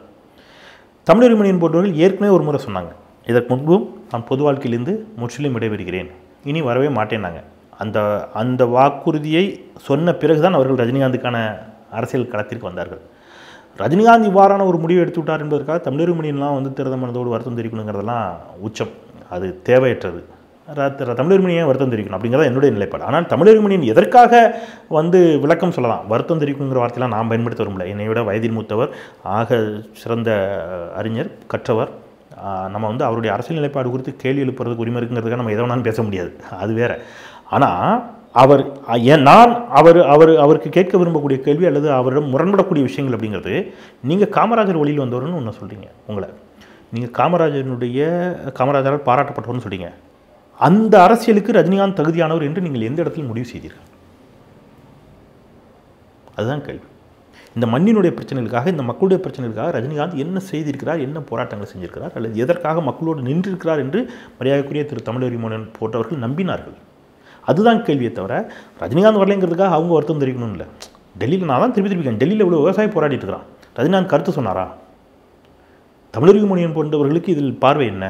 S2: தமிழர் யூனியன் போன்றவர்கள் ஏற்கனவே ஒரு முறை சொன்னாங்க இதற்கு முன்பும் நான் பொது வாழ்க்கையிலிருந்து முற்றிலும் விடைபெறுகிறேன் இனி வரவே மாட்டேன்னாங்க அந்த அந்த வாக்குறுதியை சொன்ன பிறகுதான் அவர்கள் ரஜினிகாந்துக்கான அரசியல் களத்திற்கு வந்தார்கள் ரஜினிகாந்த் இவ்வாறான ஒரு முடிவு எடுத்து விட்டார் என்பதற்காக தமிழர் யூனியன்லாம் வந்து திறந்த மனதோடு வருத்தம் தெரிவிக்கணுங்கிறதெல்லாம் உச்சம் அது தேவையற்றது ர- ர- தமிழர் யூனியன் வருத்தம் தெரிவிக்கணும் அப்படிங்கிறத என்னுடைய நிலைப்பாடு ஆனால் தமிழர் யூனியன் எதற்காக வந்து விளக்கம் சொல்லலாம் வருத்தம் தெரிவிக்குங்கிற வார்த்தையெல்லாம் நான் பயன்படுத்த விரும்பல என்னை விட வயதில் மூத்தவர் ஆக சிறந்த அஹ், அறிஞர் கற்றவர் ஆஹ், நம்ம வந்து அவருடைய அரசியல் நிலைப்பாடு குறித்து கேள்வி எழுப்புறதுக்கு உரிமை இருக்குங்கிறதுக்காக நம்ம எதை வேணாலும் பேச முடியாது அது வேற ஆனால் அவர் அஹ், ஏன் நான் அவர் அவர் அவருக்கு கேட்க விரும்பக்கூடிய கேள்வி அல்லது அவரிடம் முரண்படக்கூடிய விஷயங்கள் அப்படிங்கிறது நீங்கள் காமராஜர் வழியில் வந்தவர்னு ஒன்று சொல்கிறீங்க உங்களை நீங்கள் காமராஜனுடைய காமராஜரால் பாராட்டப்பட்டவர்னு சொல்றீங்க அந்த அரசியலுக்கு ரஜினிகாந்த் தகுதியானவர் என்று நீங்கள் எந்த இடத்தில் முடிவு செய்தீர்கள் அதுதான் கேள்வி இந்த மண்ணினுடைய பிரச்சனைகளுக்காக இந்த மக்களுடைய பிரச்சனைகளுக்காக ரஜினிகாந்த் என்ன செய்திருக்கிறார் என்ன போராட்டங்கள் செஞ்சிருக்கிறார் அல்லது எதற்காக மக்களோடு நின்றிருக்கிறார் என்று மரியாதைக்குரிய திரு தமிழறி மோகன் போன்றவர்கள் நம்பினார்கள் அதுதான் கேள்வியை தவிர ரஜினிகாந்த் வரலைங்கிறதுக்காக அவங்க வருத்தம் தெரிவிக்கணும் இல்லை டெல்லியில் நான் தான் திருப்பி திருப்பி கேட்டேன். டெல்லியில் இவ்வளோ விவசாயி போராடிட்டு இருக்கிறான் ரஜினிகாந்த் கருத்து சொன்னாரா தமிழறிவு மணியன் போன்றவர்களுக்கு இதில் பார்வை என்ன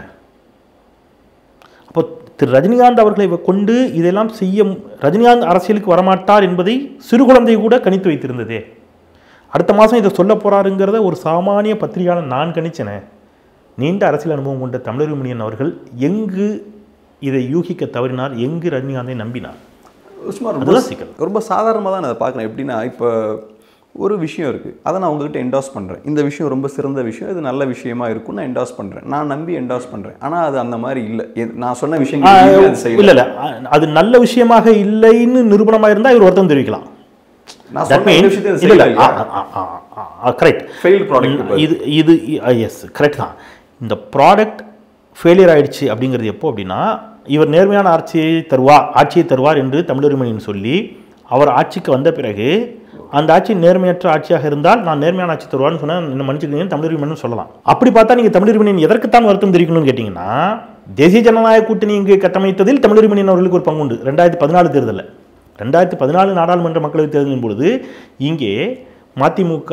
S2: அப்போ திரு ரஜினிகாந்த் அவர்களை கொண்டு இதெல்லாம் செய்ய மு- ரஜினிகாந்த் அரசியலுக்கு வரமாட்டார் என்பதை சிறு குழந்தை கூட கணித்து வைத்திருந்ததே அடுத்த மாதம் இதை சொல்ல போறாருங்கிறத ஒரு சாமானிய பத்திரிகையாளர் நான் கணிச்சேனே நீண்ட அரசியல் அனுபவம் கொண்ட தமிழறிவு மணியன் அவர்கள் எங்கு இதை யூகிக்க தவறினார் எங்கு ரஜினிகாந்தை நம்பினார்
S1: சும்மா ரொம்ப
S2: அதுதான் சிக்கல்.
S1: ரொம்ப சாதாரணமாக தான் நான் அதை பார்க்குறேன் எப்படின்னா இப்போ ஒரு விஷயம் இருக்குது அதை நான் உங்ககிட்ட என்டாஸ் பண்ணுறேன் இந்த விஷயம் ரொம்ப சிறந்த விஷயம் இது நல்ல விஷயமா இருக்கும் நான் என்டாஸ் பண்ணுறேன் நான் நம்பி என்டாஸ் பண்ணுறேன் ஆனால் அது அந்த மாதிரி இல்லை எ- நான் சொன்ன விஷயங்கள் எதுவுமே அது செய்யல
S2: இல்லை இல்லை அது நல்ல விஷயமாக இல்லைன்னு நிரூபணமாக இருந்தால் இவர் வருத்தம் தெரிவிக்கலாம்
S1: நான்
S2: That
S1: சொன்ன
S2: means-
S1: இந்த விஷயத்தை அது
S2: இல்ல, இல்ல,
S1: செய்யல
S2: ஆ, ஆ, ஆ, correct.
S1: ஃபெயில் ப்ராடக்ட்
S2: இது இது எஸ் கரெக்ட் தான் இந்த ப்ராடக்ட் ஃபெயிலியர் ஆயிடுச்சு அப்படிங்கிறது எப்போ அப்படின்னா இவர் நேர்மையான ஆட்சியை தருவா ஆட்சியை தருவார் என்று தமிழறிமணின்னு சொல்லி அவர் ஆட்சிக்கு வந்த பிறகு அந்த ஆட்சி நேர்மையற்ற ஆட்சியாக இருந்தால் நான் நேர்மையான ஆட்சி தருவார்னு சொன்னால் என்ன மன்னிச்சுக்கிறீங்க தமிழறிமணின்னு சொல்லலாம் அப்படி பார்த்தா நீங்கள் தமிழறிமணியன் எதற்குத்தான் வருத்தம் தெரிவிக்கணும்னு கேட்டிங்கன்னா தேசிய ஜனநாயக கூட்டணி இங்கு கட்டமைத்ததில் தமிழறிமணியன் அவர்களுக்கு ஒரு பங்கு உண்டு ரெண்டாயிரத்தி பதினாலு தேர்தலில் ரெண்டாயிரத்தி பதினாலு நாடாளுமன்ற மக்களவைத் தேர்தலின் பொழுது இங்கே மதிமுக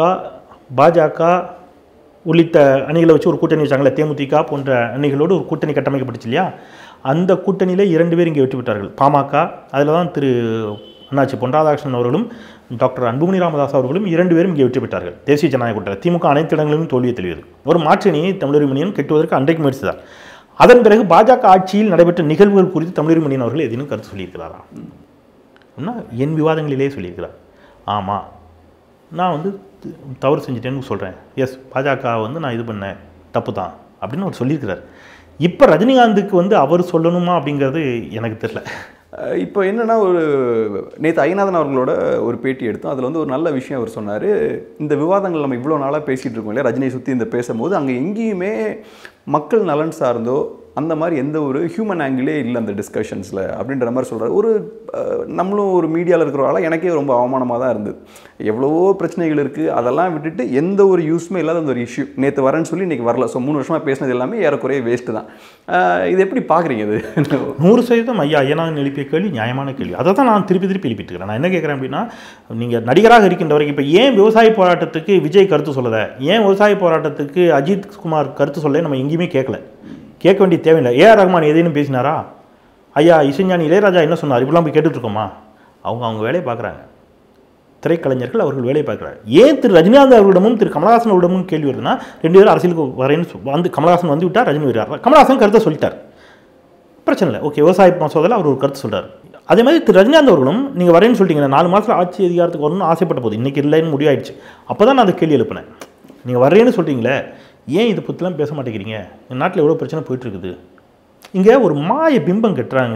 S2: பாஜக உள்ளிட்ட அணிகளை வச்சு ஒரு கூட்டணி வச்சாங்களே தேமுதிக போன்ற அணிகளோடு ஒரு கூட்டணி கட்டமைக்கப்பட்டுச்சு இல்லையா அந்த கூட்டணியிலே இரண்டு பேர் இங்கே வெற்றி பெற்றார்கள் பாமக அதில் தான் திரு அண்ணாச்சி பொன் ராதாகிருஷ்ணன் அவர்களும் டாக்டர் அன்புமணி ராமதாஸ் அவர்களும் இரண்டு பேரும் இங்கே வெற்றி பெற்றார்கள் தேசிய ஜனநாயக கூட்டத்தில் திமுக அனைத்து இடங்களிலும் தோல்வியை தெளிவது ஒரு மாற்றணியை தமிழறிமணியன் கட்டுவதற்கு அன்றைக்கு முயற்சித்தார் அதன் பிறகு பாஜக ஆட்சியில் நடைபெற்ற நிகழ்வுகள் குறித்து தமிழறிமணியன் அவர்கள் ஏதேனும் கருத்து சொல்லியிருக்கிறாரா அப்படின்னா என் விவாதங்களிலே சொல்லியிருக்கிறார் ஆமாம் நான் வந்து த- தவறு செஞ்சுட்டேன்னு சொல்கிறேன் எஸ் பாஜக வந்து நான் இது பண்ணேன் தப்பு தான் அப்படின்னு அவர் சொல்லியிருக்கிறார் இப்போ ரஜினிகாந்துக்கு வந்து அவர் சொல்லணுமா அப்படிங்கிறது எனக்கு தெரியல
S1: அஹ் இப்போ என்னன்னா ஒரு நேற்று ஐநாதன் அவர்களோட ஒரு பேட்டி எடுத்தோம் அதில் வந்து ஒரு நல்ல விஷயம் அவர் சொன்னார் இந்த விவாதங்கள் நம்ம இவ்வளோ நாளாக பேசிகிட்டு இருக்கோம் இல்லையா ரஜினியை சுற்றி இந்த பேசும்போது அங்கே எங்கேயுமே மக்கள் நலன் சார்ந்தோ அந்த மாதிரி எந்த ஒரு ஹியூமன் ஆங்கிளே இல்லை அந்த டிஸ்கஷன்ஸில் அப்படின்ற மாதிரி சொல்கிறார் ஒரு அஹ், நம்மளும் ஒரு மீடியாவில் இருக்கிறவங்கள எனக்கே ரொம்ப அவமானமாக தான் இருந்தது எவ்வளவோ பிரச்சனைகள் இருக்குது அதெல்லாம் விட்டுட்டு எந்த ஒரு யூஸுமே இல்லாத அந்த ஒரு இஷ்யூ நேற்று வரேன்னு சொல்லி இன்றைக்கி வரல ஸோ மூணு வருஷமாக பேசினது எல்லாமே ஏறக்குறைய வேஸ்ட்டு தான் அஹ், இது எப்படி பார்க்குறீங்க இது
S2: நூறு சதவீதம் ஐயா ஐயனாக எழுப்பிய கேள்வி நியாயமான கேள்வி அதை தான் நான் திருப்பி திருப்பி எழுப்பிட்டு இருக்கிறேன் நான் என்ன கேட்குறேன் அப்படின்னா நீங்கள் நடிகராக இருக்கின்ற வரைக்கும் இப்போ ஏன் விவசாய போராட்டத்துக்கு விஜய் கருத்து சொல்லலை ஏன் விவசாய போராட்டத்துக்கு அஜித் குமார் கருத்து சொல்ல நம்ம எங்கேயுமே கேட்கல கேட்க வேண்டிய தேவையில்லை ஏஆர் ரஹ்மான் ஏதேனும் பேசினாரா ஐயா இசைஞானி இளையராஜா என்ன சொன்னார் இப்படிலாம் போய் கேட்டுட்டு இருக்கோமா அவங்க அவங்க வேலையை பார்க்குறாங்க திரைக்கலைஞர்கள் அவர்கள் வேலையை பார்க்குறாங்க ஏன் திரு ரஜினிகாந்த் அவர்களிடமும் திரு கமலஹாசன் அவரிடமும் கேள்வி வருதுன்னா ரெண்டு பேரும் அரசியலுக்கு வரேன்னு சொ- வந்து கமலஹாசன் வந்து விட்டார் ரஜினி வருகிறார் கமலஹாசன் கருத்தை சொல்லிட்டார் பிரச்சனை இல்லை ஓகே விவசாய மசோதாவில் அவர் ஒரு கருத்து சொல்றாரு அதே மாதிரி திரு ரஜினிகாந்த் அவர்களும் நீங்கள் வரேன்னு சொல்லிட்டீங்க நாலு மாதத்தில் ஆட்சி அதிகாரத்துக்கு வரணும்னு ஆசைப்பட்ட போது இன்றைக்கி இல்லைன்னு முடிவாயிடுச்சு அப்போ தான் நான் அந்த கேள்வி எழுப்பினேன் நீங்கள் வரேன்னு சொல்கிறீங்களே ஏன் இதை பற்றிலாம் பேச மாட்டேங்கிறீங்க இந்த நாட்டில் எவ்வளோ பிரச்சனை போயிட்டு இருக்குது இங்கே ஒரு மாய பிம்பம் கட்டுறாங்க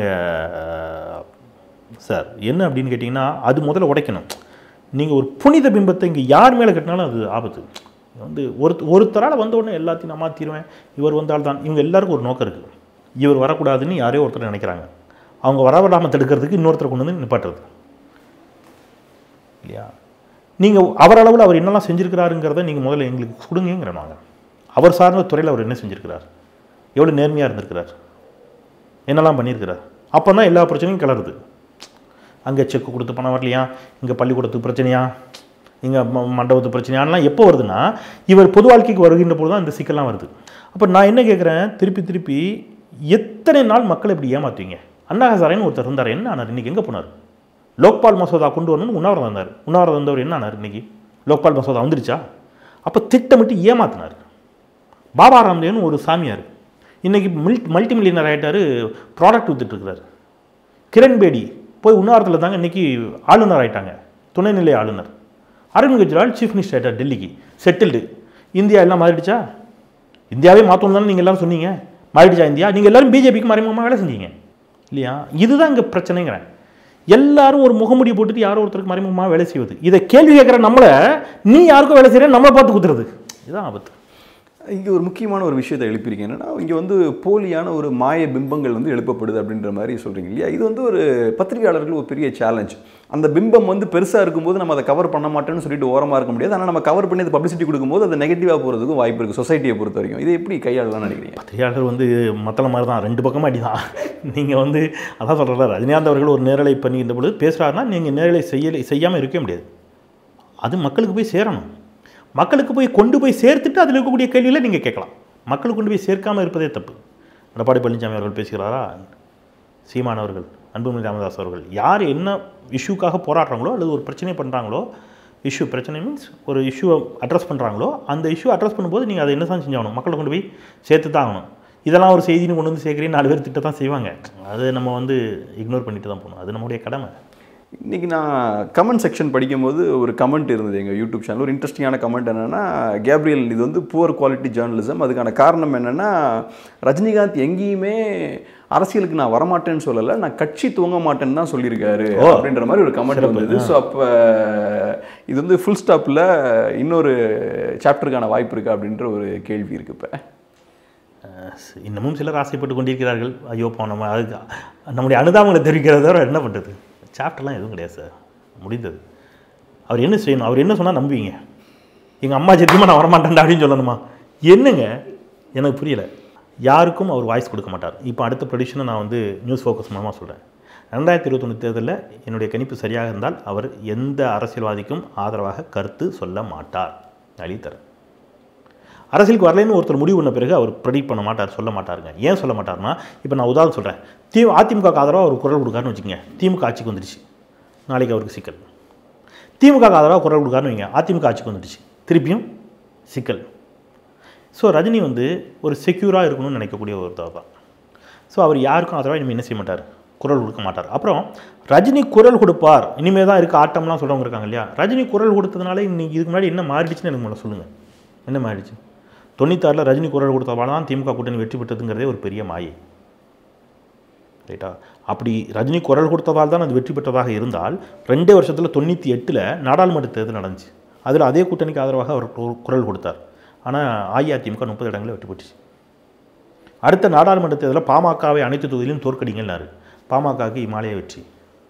S2: சார் என்ன அப்படின்னு கேட்டிங்கன்னா அது முதல்ல உடைக்கணும் நீங்கள் ஒரு புனித பிம்பத்தை இங்கே யார் மேலே கட்டினாலும் அது ஆபத்து வந்து ஒரு ஒருத்தரால் வந்த உடனே எல்லாத்தையும் நான் மாற்றிடுவேன் இவர் வந்தால் தான் இவங்க எல்லாருக்கும் ஒரு நோக்கம் இருக்குது இவர் வரக்கூடாதுன்னு யாரையோ ஒருத்தர் நினைக்கிறாங்க அவங்க வரவிடாமல் தடுக்கிறதுக்கு இன்னொருத்தரை கொண்டு வந்து நிப்பாட்டுறது இல்லையா நீங்கள் அவர் அளவில் அவர் என்னெல்லாம் செஞ்சுருக்கிறாருங்கிறத நீங்கள் முதல்ல எங்களுக்கு கொடுங்கிறேன் நாங்கள் அவர் சார்ந்த துறையில் அவர் என்ன செஞ்சுருக்கிறார் எவ்வளோ நேர்மையாக இருந்திருக்கிறார் என்னெல்லாம் பண்ணியிருக்கிறார் அப்போ தான் எல்லா பிரச்சனையும் கிளறுது அங்கே செக்கு கொடுத்து பணம் வரலையா இங்கே பள்ளிக்கூடத்துக்கு பிரச்சனையா இங்கே மண்டபத்து பிரச்சனையான்லாம் எப்போ வருதுன்னா இவர் பொது வாழ்க்கைக்கு வருகின்ற போது தான் இந்த சிக்கல்லாம் வருது அப்போ நான் என்ன கேட்குறேன் திருப்பி திருப்பி எத்தனை நாள் மக்களை இப்படி ஏமாத்துவீங்க அண்ணா ஹசாரேன்னு ஒருத்தர் இருந்தார் என்ன ஆனார் இன்றைக்கி எங்கே போனார் லோக்பால் மசோதா கொண்டு வரணும்னு உண்ணாவிரதம் இருந்தார் உண்ணாவிரதம் வந்தவர் என்ன ஆனார் இன்றைக்கி லோக்பால் மசோதா வந்துருச்சா அப்போ திட்டமிட்டு ஏமாத்தினார் பாபா ராம்தேவ்னு ஒரு சாமியார் இன்றைக்கி மில்ட் மல்டி மில்லியனர் ஆகிட்டார் ப்ராடக்ட் வித்துட்ருக்கிறார் கிரண் பேடி போய் உண்ணாவிரத்தில் தாங்க இன்றைக்கி ஆளுநர் ஆயிட்டாங்க துணைநிலை ஆளுநர் அரவிந்த் கெஜ்ரிவால் சீஃப் மினிஸ்டர் ஆயிட்டார் டெல்லிக்கு செட்டில்டு இந்தியா எல்லாம் மாறிடுச்சா இந்தியாவே மாற்றணும் தானே நீங்கள் எல்லாரும் சொன்னீங்க மாறிடுச்சா இந்தியா நீங்கள் எல்லாரும் பிஜேபிக்கு மறைமுகமாக வேலை செஞ்சீங்க இல்லையா இதுதான் இங்கே பிரச்சனைங்கிறேன் எல்லாரும் ஒரு முகமுடி போட்டுட்டு யாரோ ஒருத்தருக்கு மறைமுகமாக வேலை செய்வது இதை கேள்வி கேட்குற நம்மளை நீ யாருக்கும் வேலை செய்கிற நம்மளை பார்த்து குத்துறது இதுதான் ஆபத்து
S1: இங்கே ஒரு முக்கியமான ஒரு விஷயத்தை எழுப்பியிருக்கீங்க என்னன்னா இங்கே வந்து போலியான ஒரு மாய பிம்பங்கள் வந்து எழுப்பப்படுது அப்படின்ற மாதிரி சொல்கிறீங்க இல்லையா இது வந்து ஒரு பத்திரிகையாளர்கள் ஒரு பெரிய சேலஞ்ச் அந்த பிம்பம் வந்து பெருசாக இருக்கும்போது நம்ம அதை கவர் பண்ண மாட்டோம்னு சொல்லிட்டு ஓரமாக இருக்க முடியாது ஆனால் நம்ம கவர் பண்ணி அதை பப்ளிசிட்டி கொடுக்கும்போது அது நெகட்டிவாக போகிறதுக்கும் வாய்ப்பு இருக்குது சொசைட்டியை பொறுத்த வரைக்கும் இதை எப்படி கையாளலாம்னு நினைக்கிறீங்க
S2: பத்திரிகையாளர் வந்து மத்தள மாதிரி தான் ரெண்டு பக்கமும் அடி தான் நீங்கள் வந்து அதான் சொல்கிறல ரஜினிகாந்த் அவர்கள் ஒரு நேரலை பண்ணிக்கின்ற பொழுது பேசுகிறாருன்னா நீங்கள் நேரலை செய்ய செய்யாமல் இருக்கவே முடியாது அது மக்களுக்கு போய் சேரணும் மக்களுக்கு போய் கொண்டு போய் சேர்த்துட்டு அதில் இருக்கக்கூடிய கேள்விகளை நீங்கள் கேட்கலாம் மக்களுக்கு கொண்டு போய் சேர்க்காமல் இருப்பதே தப்பு எடப்பாடி பழனிசாமி அவர்கள் பேசுகிறாரா சீமான் அவர்கள் அன்புமணி ராமதாஸ் அவர்கள் யார் என்ன இஷ்யூக்காக போராடுறாங்களோ அல்லது ஒரு பிரச்சனை பண்ணுறாங்களோ இஷ்யூ பிரச்சனை மீன்ஸ் ஒரு இஷ்யூவை அட்ரஸ் பண்ணுறாங்களோ அந்த இஷ்யூ அட்ரஸ் பண்ணும்போது நீங்கள் அதை என்ன தான் செஞ்சாகணும் மக்களை கொண்டு போய் சேர்த்து தான் ஆகணும் இதெல்லாம் ஒரு செய்தின்னு கொண்டு வந்து சேர்க்குறேன் நாலு பேர் திட்ட தான் செய்வாங்க அது நம்ம வந்து இக்னோர் பண்ணிட்டு தான் போகணும் அது நம்முடைய கடமை
S1: இன்றைக்கி நான் கமெண்ட் செக்ஷன் படிக்கும்போது ஒரு கமெண்ட் இருந்தது எங்கள் யூடியூப் சேனல் ஒரு இன்ட்ரெஸ்டிங்கான கமெண்ட் என்னென்னா கேப்ரியல் இது வந்து புவர் குவாலிட்டி ஜேர்னலிசம் அதுக்கான காரணம் என்னென்னா ரஜினிகாந்த் எங்கேயுமே அரசியலுக்கு நான் வரமாட்டேன்னு சொல்லலை நான் கட்சி துவங்க மாட்டேன்னு தான் சொல்லியிருக்காரு அப்படின்ற மாதிரி ஒரு கமெண்ட் வந்தது ஸோ அப்போ இது வந்து ஃபுல் ஸ்டாப்பில் இன்னொரு சாப்டருக்கான வாய்ப்பு இருக்கா அப்படின்ற ஒரு கேள்வி இருக்குது இப்போ
S2: அஹ் இன்னமும் சிலர் ஆசைப்பட்டு கொண்டிருக்கிறார்கள் ஐயோ போ நம்ம அதுக்கு நம்முடைய அனுதாபங்களை தெரிவிக்கிறத தவிர என்ன பண்ணுறது சாப்டர்லாம் எதுவும் கிடையாது சார் முடிந்தது அவர் என்ன செய்யணும் அவர் என்ன சொன்னால் நம்புவீங்க எங்கள் அம்மா சத்தியமாக நான் வரமாட்டேன்டா அப்படின்னு சொல்லணுமா என்னங்க எனக்கு புரியல யாருக்கும் அவர் வாய்ஸ் கொடுக்க மாட்டார் இப்போ அடுத்த ப்ரொடிஷனை நான் வந்து நியூஸ் ஃபோக்கஸ் மூலமாக சொல்கிறேன் ரெண்டாயிரத்தி இருபத்தொன்று தேர்தலில் என்னுடைய கணிப்பு சரியாக இருந்தால் அவர் எந்த அரசியல்வாதிக்கும் ஆதரவாக கருத்து சொல்ல மாட்டார் அழித்தரேன் அரசியலுக்கு வரலைன்னு ஒருத்தர் முடிவு பண்ண பிறகு அவர் ப்ரெடிக்ட் பண்ண மாட்டார் சொல்ல மாட்டாருங்க ஏன் சொல்ல மாட்டார்னா இப்போ நான் உதாரணம் சொல்கிறேன் தி அதிமுக ஆதரவாக அவர் குரல் கொடுக்காருன்னு வச்சுக்கோங்க திமுக ஆட்சிக்கு வந்துடுச்சு நாளைக்கு அவருக்கு சிக்கல் திமுக ஆதரவாக குரல் கொடுக்காருன்னு வைங்க அதிமுக ஆட்சிக்கு வந்துடுச்சு திருப்பியும் சிக்கல் ஸோ ரஜினி வந்து ஒரு செக்யூராக இருக்கணும்னு நினைக்கக்கூடிய ஒருத்தர் தான் ஸோ அவர் யாருக்கும் ஆதரவாக இனிமேல் என்ன செய்ய மாட்டார் குரல் கொடுக்க மாட்டார் அப்புறம் ரஜினி குரல் கொடுப்பார் இனிமேல் தான் இருக்க ஆட்டம்லாம் சொல்கிறவங்க இருக்காங்க இல்லையா ரஜினி குரல் கொடுத்ததுனால இன்னைக்கு இதுக்கு முன்னாடி என்ன மாறிடுச்சுன்னு எனக்கு முதல்ல சொல்லுங்கள் என்ன மாறிடுச்சு தொண்ணூத்தாறில் ரஜினி குரல் கொடுத்தவால தான் திமுக கூட்டணி வெற்றி பெற்றதுங்கிறதே ஒரு பெரிய மாயை ரைட்டா அப்படி ரஜினி குரல் கொடுத்ததால் தான் அது வெற்றி பெற்றதாக இருந்தால் ரெண்டே வருஷத்தில் தொண்ணூற்றி எட்டில் நாடாளுமன்ற தேர்தல் நடந்துச்சு அதில் அதே கூட்டணிக்கு ஆதரவாக அவர் கு- குரல் கொடுத்தார் ஆனால் அஇஅதிமுக முப்பது இடங்களில் வெற்றி பெற்றுச்சு அடுத்த நாடாளுமன்ற தேர்தலில் பாமகவை அனைத்து தொகுதியிலும் தோற்கடிங்கன்னாரு பாமகவுக்கு இமாலய வெற்றி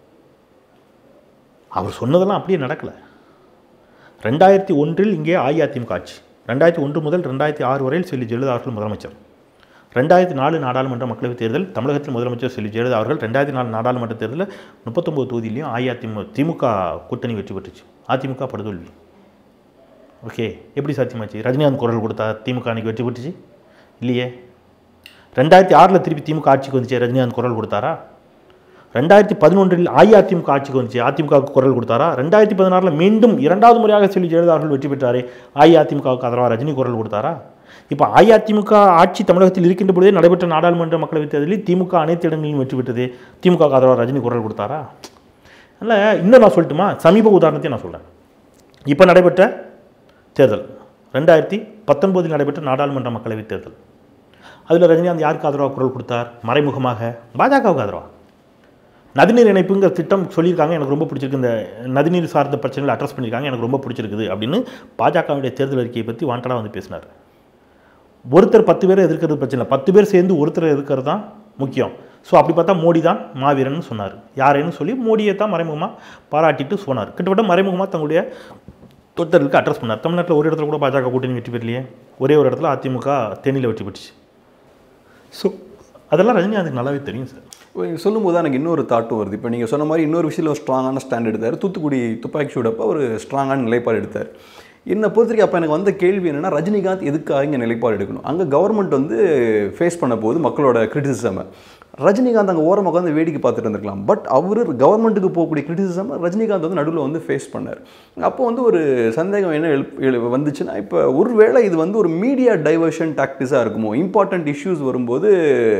S2: அவர் சொன்னதெல்லாம் அப்படியே நடக்கலை ரெண்டாயிரத்தி ஒன்றில் இங்கே அஇஅதிமுக ஆட்சி ரெண்டாயிரத்தி ஒன்று முதல் ரெண்டாயிரத்தி ஆறு வரையில் செல்வி ஜெயலலிதா அவர்கள் முதலமைச்சர் ரெண்டாயிரத்தி நாலு நாடாளுமன்ற மக்களவைத் தேர்தல் தமிழகத்தில் முதலமைச்சர் செல்வி ஜெயலலிதா அவர்கள் ரெண்டாயிரத்தி நாலு நாடாளுமன்ற தேர்தலில் முப்பத்தொம்போது தொகுதியிலையும் அஇஅதிமுக திமுக கூட்டணி வெற்றி பெற்றுச்சு அதிமுக படுதோல்வி ஓகே எப்படி சாத்தியமாச்சு ரஜினிகாந்த் குரல் கொடுத்தா திமுக அன்னைக்கு வெற்றி பெற்றுச்சு இல்லையே ரெண்டாயிரத்தி ஆறில் திருப்பி திமுக ஆட்சிக்கு வந்துச்சு ரஜினிகாந்த் குரல் கொடுத்தாரா ரெண்டாயிரத்தி பதினொன்றில் அஇஅதிமுக ஆட்சிக்கு வந்துச்சு அதிமுகவுக்கு குரல் கொடுத்தாரா ரெண்டாயிரத்தி பதினாறில் மீண்டும் இரண்டாவது முறையாக செல்வி ஜெயலலிதா அவர்கள் வெற்றி பெற்றாரே அஇஅதிமுகவுக்கு ஆதரவாக ரஜினி குரல் கொடுத்தாரா இப்போ அஇஅதிமுக ஆட்சி தமிழகத்தில் இருக்கின்ற பொழுதே நடைபெற்ற நாடாளுமன்ற மக்களவைத் தேர்தலில் திமுக அனைத்து இடங்களிலும் வெற்றி பெற்றது திமுக க்கு ஆதரவாக ரஜினி குரல் கொடுத்தாரா இல்லை இன்னும் நான் சொல்லட்டுமா சமீப உதாரணத்தையும் நான் சொல்கிறேன் இப்போ நடைபெற்ற தேர்தல் ரெண்டாயிரத்தி பத்தொன்பதில் நடைபெற்ற நாடாளுமன்ற மக்களவைத் தேர்தல் அதில் ரஜினிகாந்த் யாருக்கு ஆதரவாக குரல் கொடுத்தார் மறைமுகமாக பாஜகவுக்கு ஆதரவாக நதிநீர் இணைப்புங்கிற திட்டம் சொல்லியிருக்காங்க எனக்கு ரொம்ப பிடிச்சிருக்கு இந்த நதிநீர் சார்ந்த பிரச்சனைகளை அட்ரஸ் பண்ணியிருக்காங்க எனக்கு ரொம்ப பிடிச்சிருக்குது அப்படின்னு பாஜகவுடைய தேர்தல் அறிக்கையை பற்றி வாண்டடாக வந்து பேசினார் ஒருத்தர் பத்து பேரை எதிர்க்கிறது பிரச்சனை இல்லை பத்து பேர் சேர்ந்து ஒருத்தரை எதிர்க்கிறது தான் முக்கியம் ஸோ அப்படி பார்த்தா மோடி தான் மாவீரன் சொன்னார் யாரேன்னு சொல்லி மோடியை தான் மறைமுகமாக பாராட்டிட்டு சொன்னார் கிட்டத்தட்ட மறைமுகமாக தங்களுடைய தொட்டருக்கு அட்ரஸ் பண்ணார் தமிழ்நாட்டில் ஒரு இடத்துல கூட பாஜக கூட்டணி வெற்றி பெறலையே ஒரே ஒரு இடத்துல அதிமுக தேனியில் வெற்றி பெற்றுச்சு ஸோ அதெல்லாம் ரஜினிகாந்துக்கு நல்லாவே தெரியும் சார்
S1: நீங்கள் சொல்லும்போது தான் எனக்கு இன்னொரு தாட்டும் வருது இப்போ நீங்கள் சொன்ன மாதிரி இன்னொரு விஷயத்தில் ஒரு ஸ்ட்ராங்கான ஸ்டாண்ட் எடுத்தார் தூத்துக்குடி துப்பாக்கி சூடப்போ ஒரு ஸ்ட்ராங்கான நிலைப்பாடு எடுத்தார் என்னை பொறுத்தவரைக்கும் அப்போ எனக்கு வந்த கேள்வி என்னென்னா ரஜினிகாந்த் எதுக்காக இங்கே நிலைப்பாடு எடுக்கணும் அங்கே கவர்மெண்ட் வந்து ஃபேஸ் பண்ண போது மக்களோட கிரிட்டிசிசமை ரஜினிகாந்த் அங்கே ஓரமாக உட்காந்து வேடிக்கை பார்த்துட்டு இருந்திருக்கலாம் பட் அவர் கவர்மெண்ட்டுக்கு போகக்கூடிய கிரிட்டிசிசம் ரஜினிகாந்த் வந்து நடுவில் வந்து ஃபேஸ் பண்ணார் அப்போ வந்து ஒரு சந்தேகம் என்ன எழுப் எழு வந்துச்சுன்னா இப்போ ஒருவேளை இது வந்து ஒரு மீடியா டைவர்ஷன் டாக்டிஸாக இருக்குமோ இம்பார்ட்டண்ட் இஷ்யூஸ் வரும்போது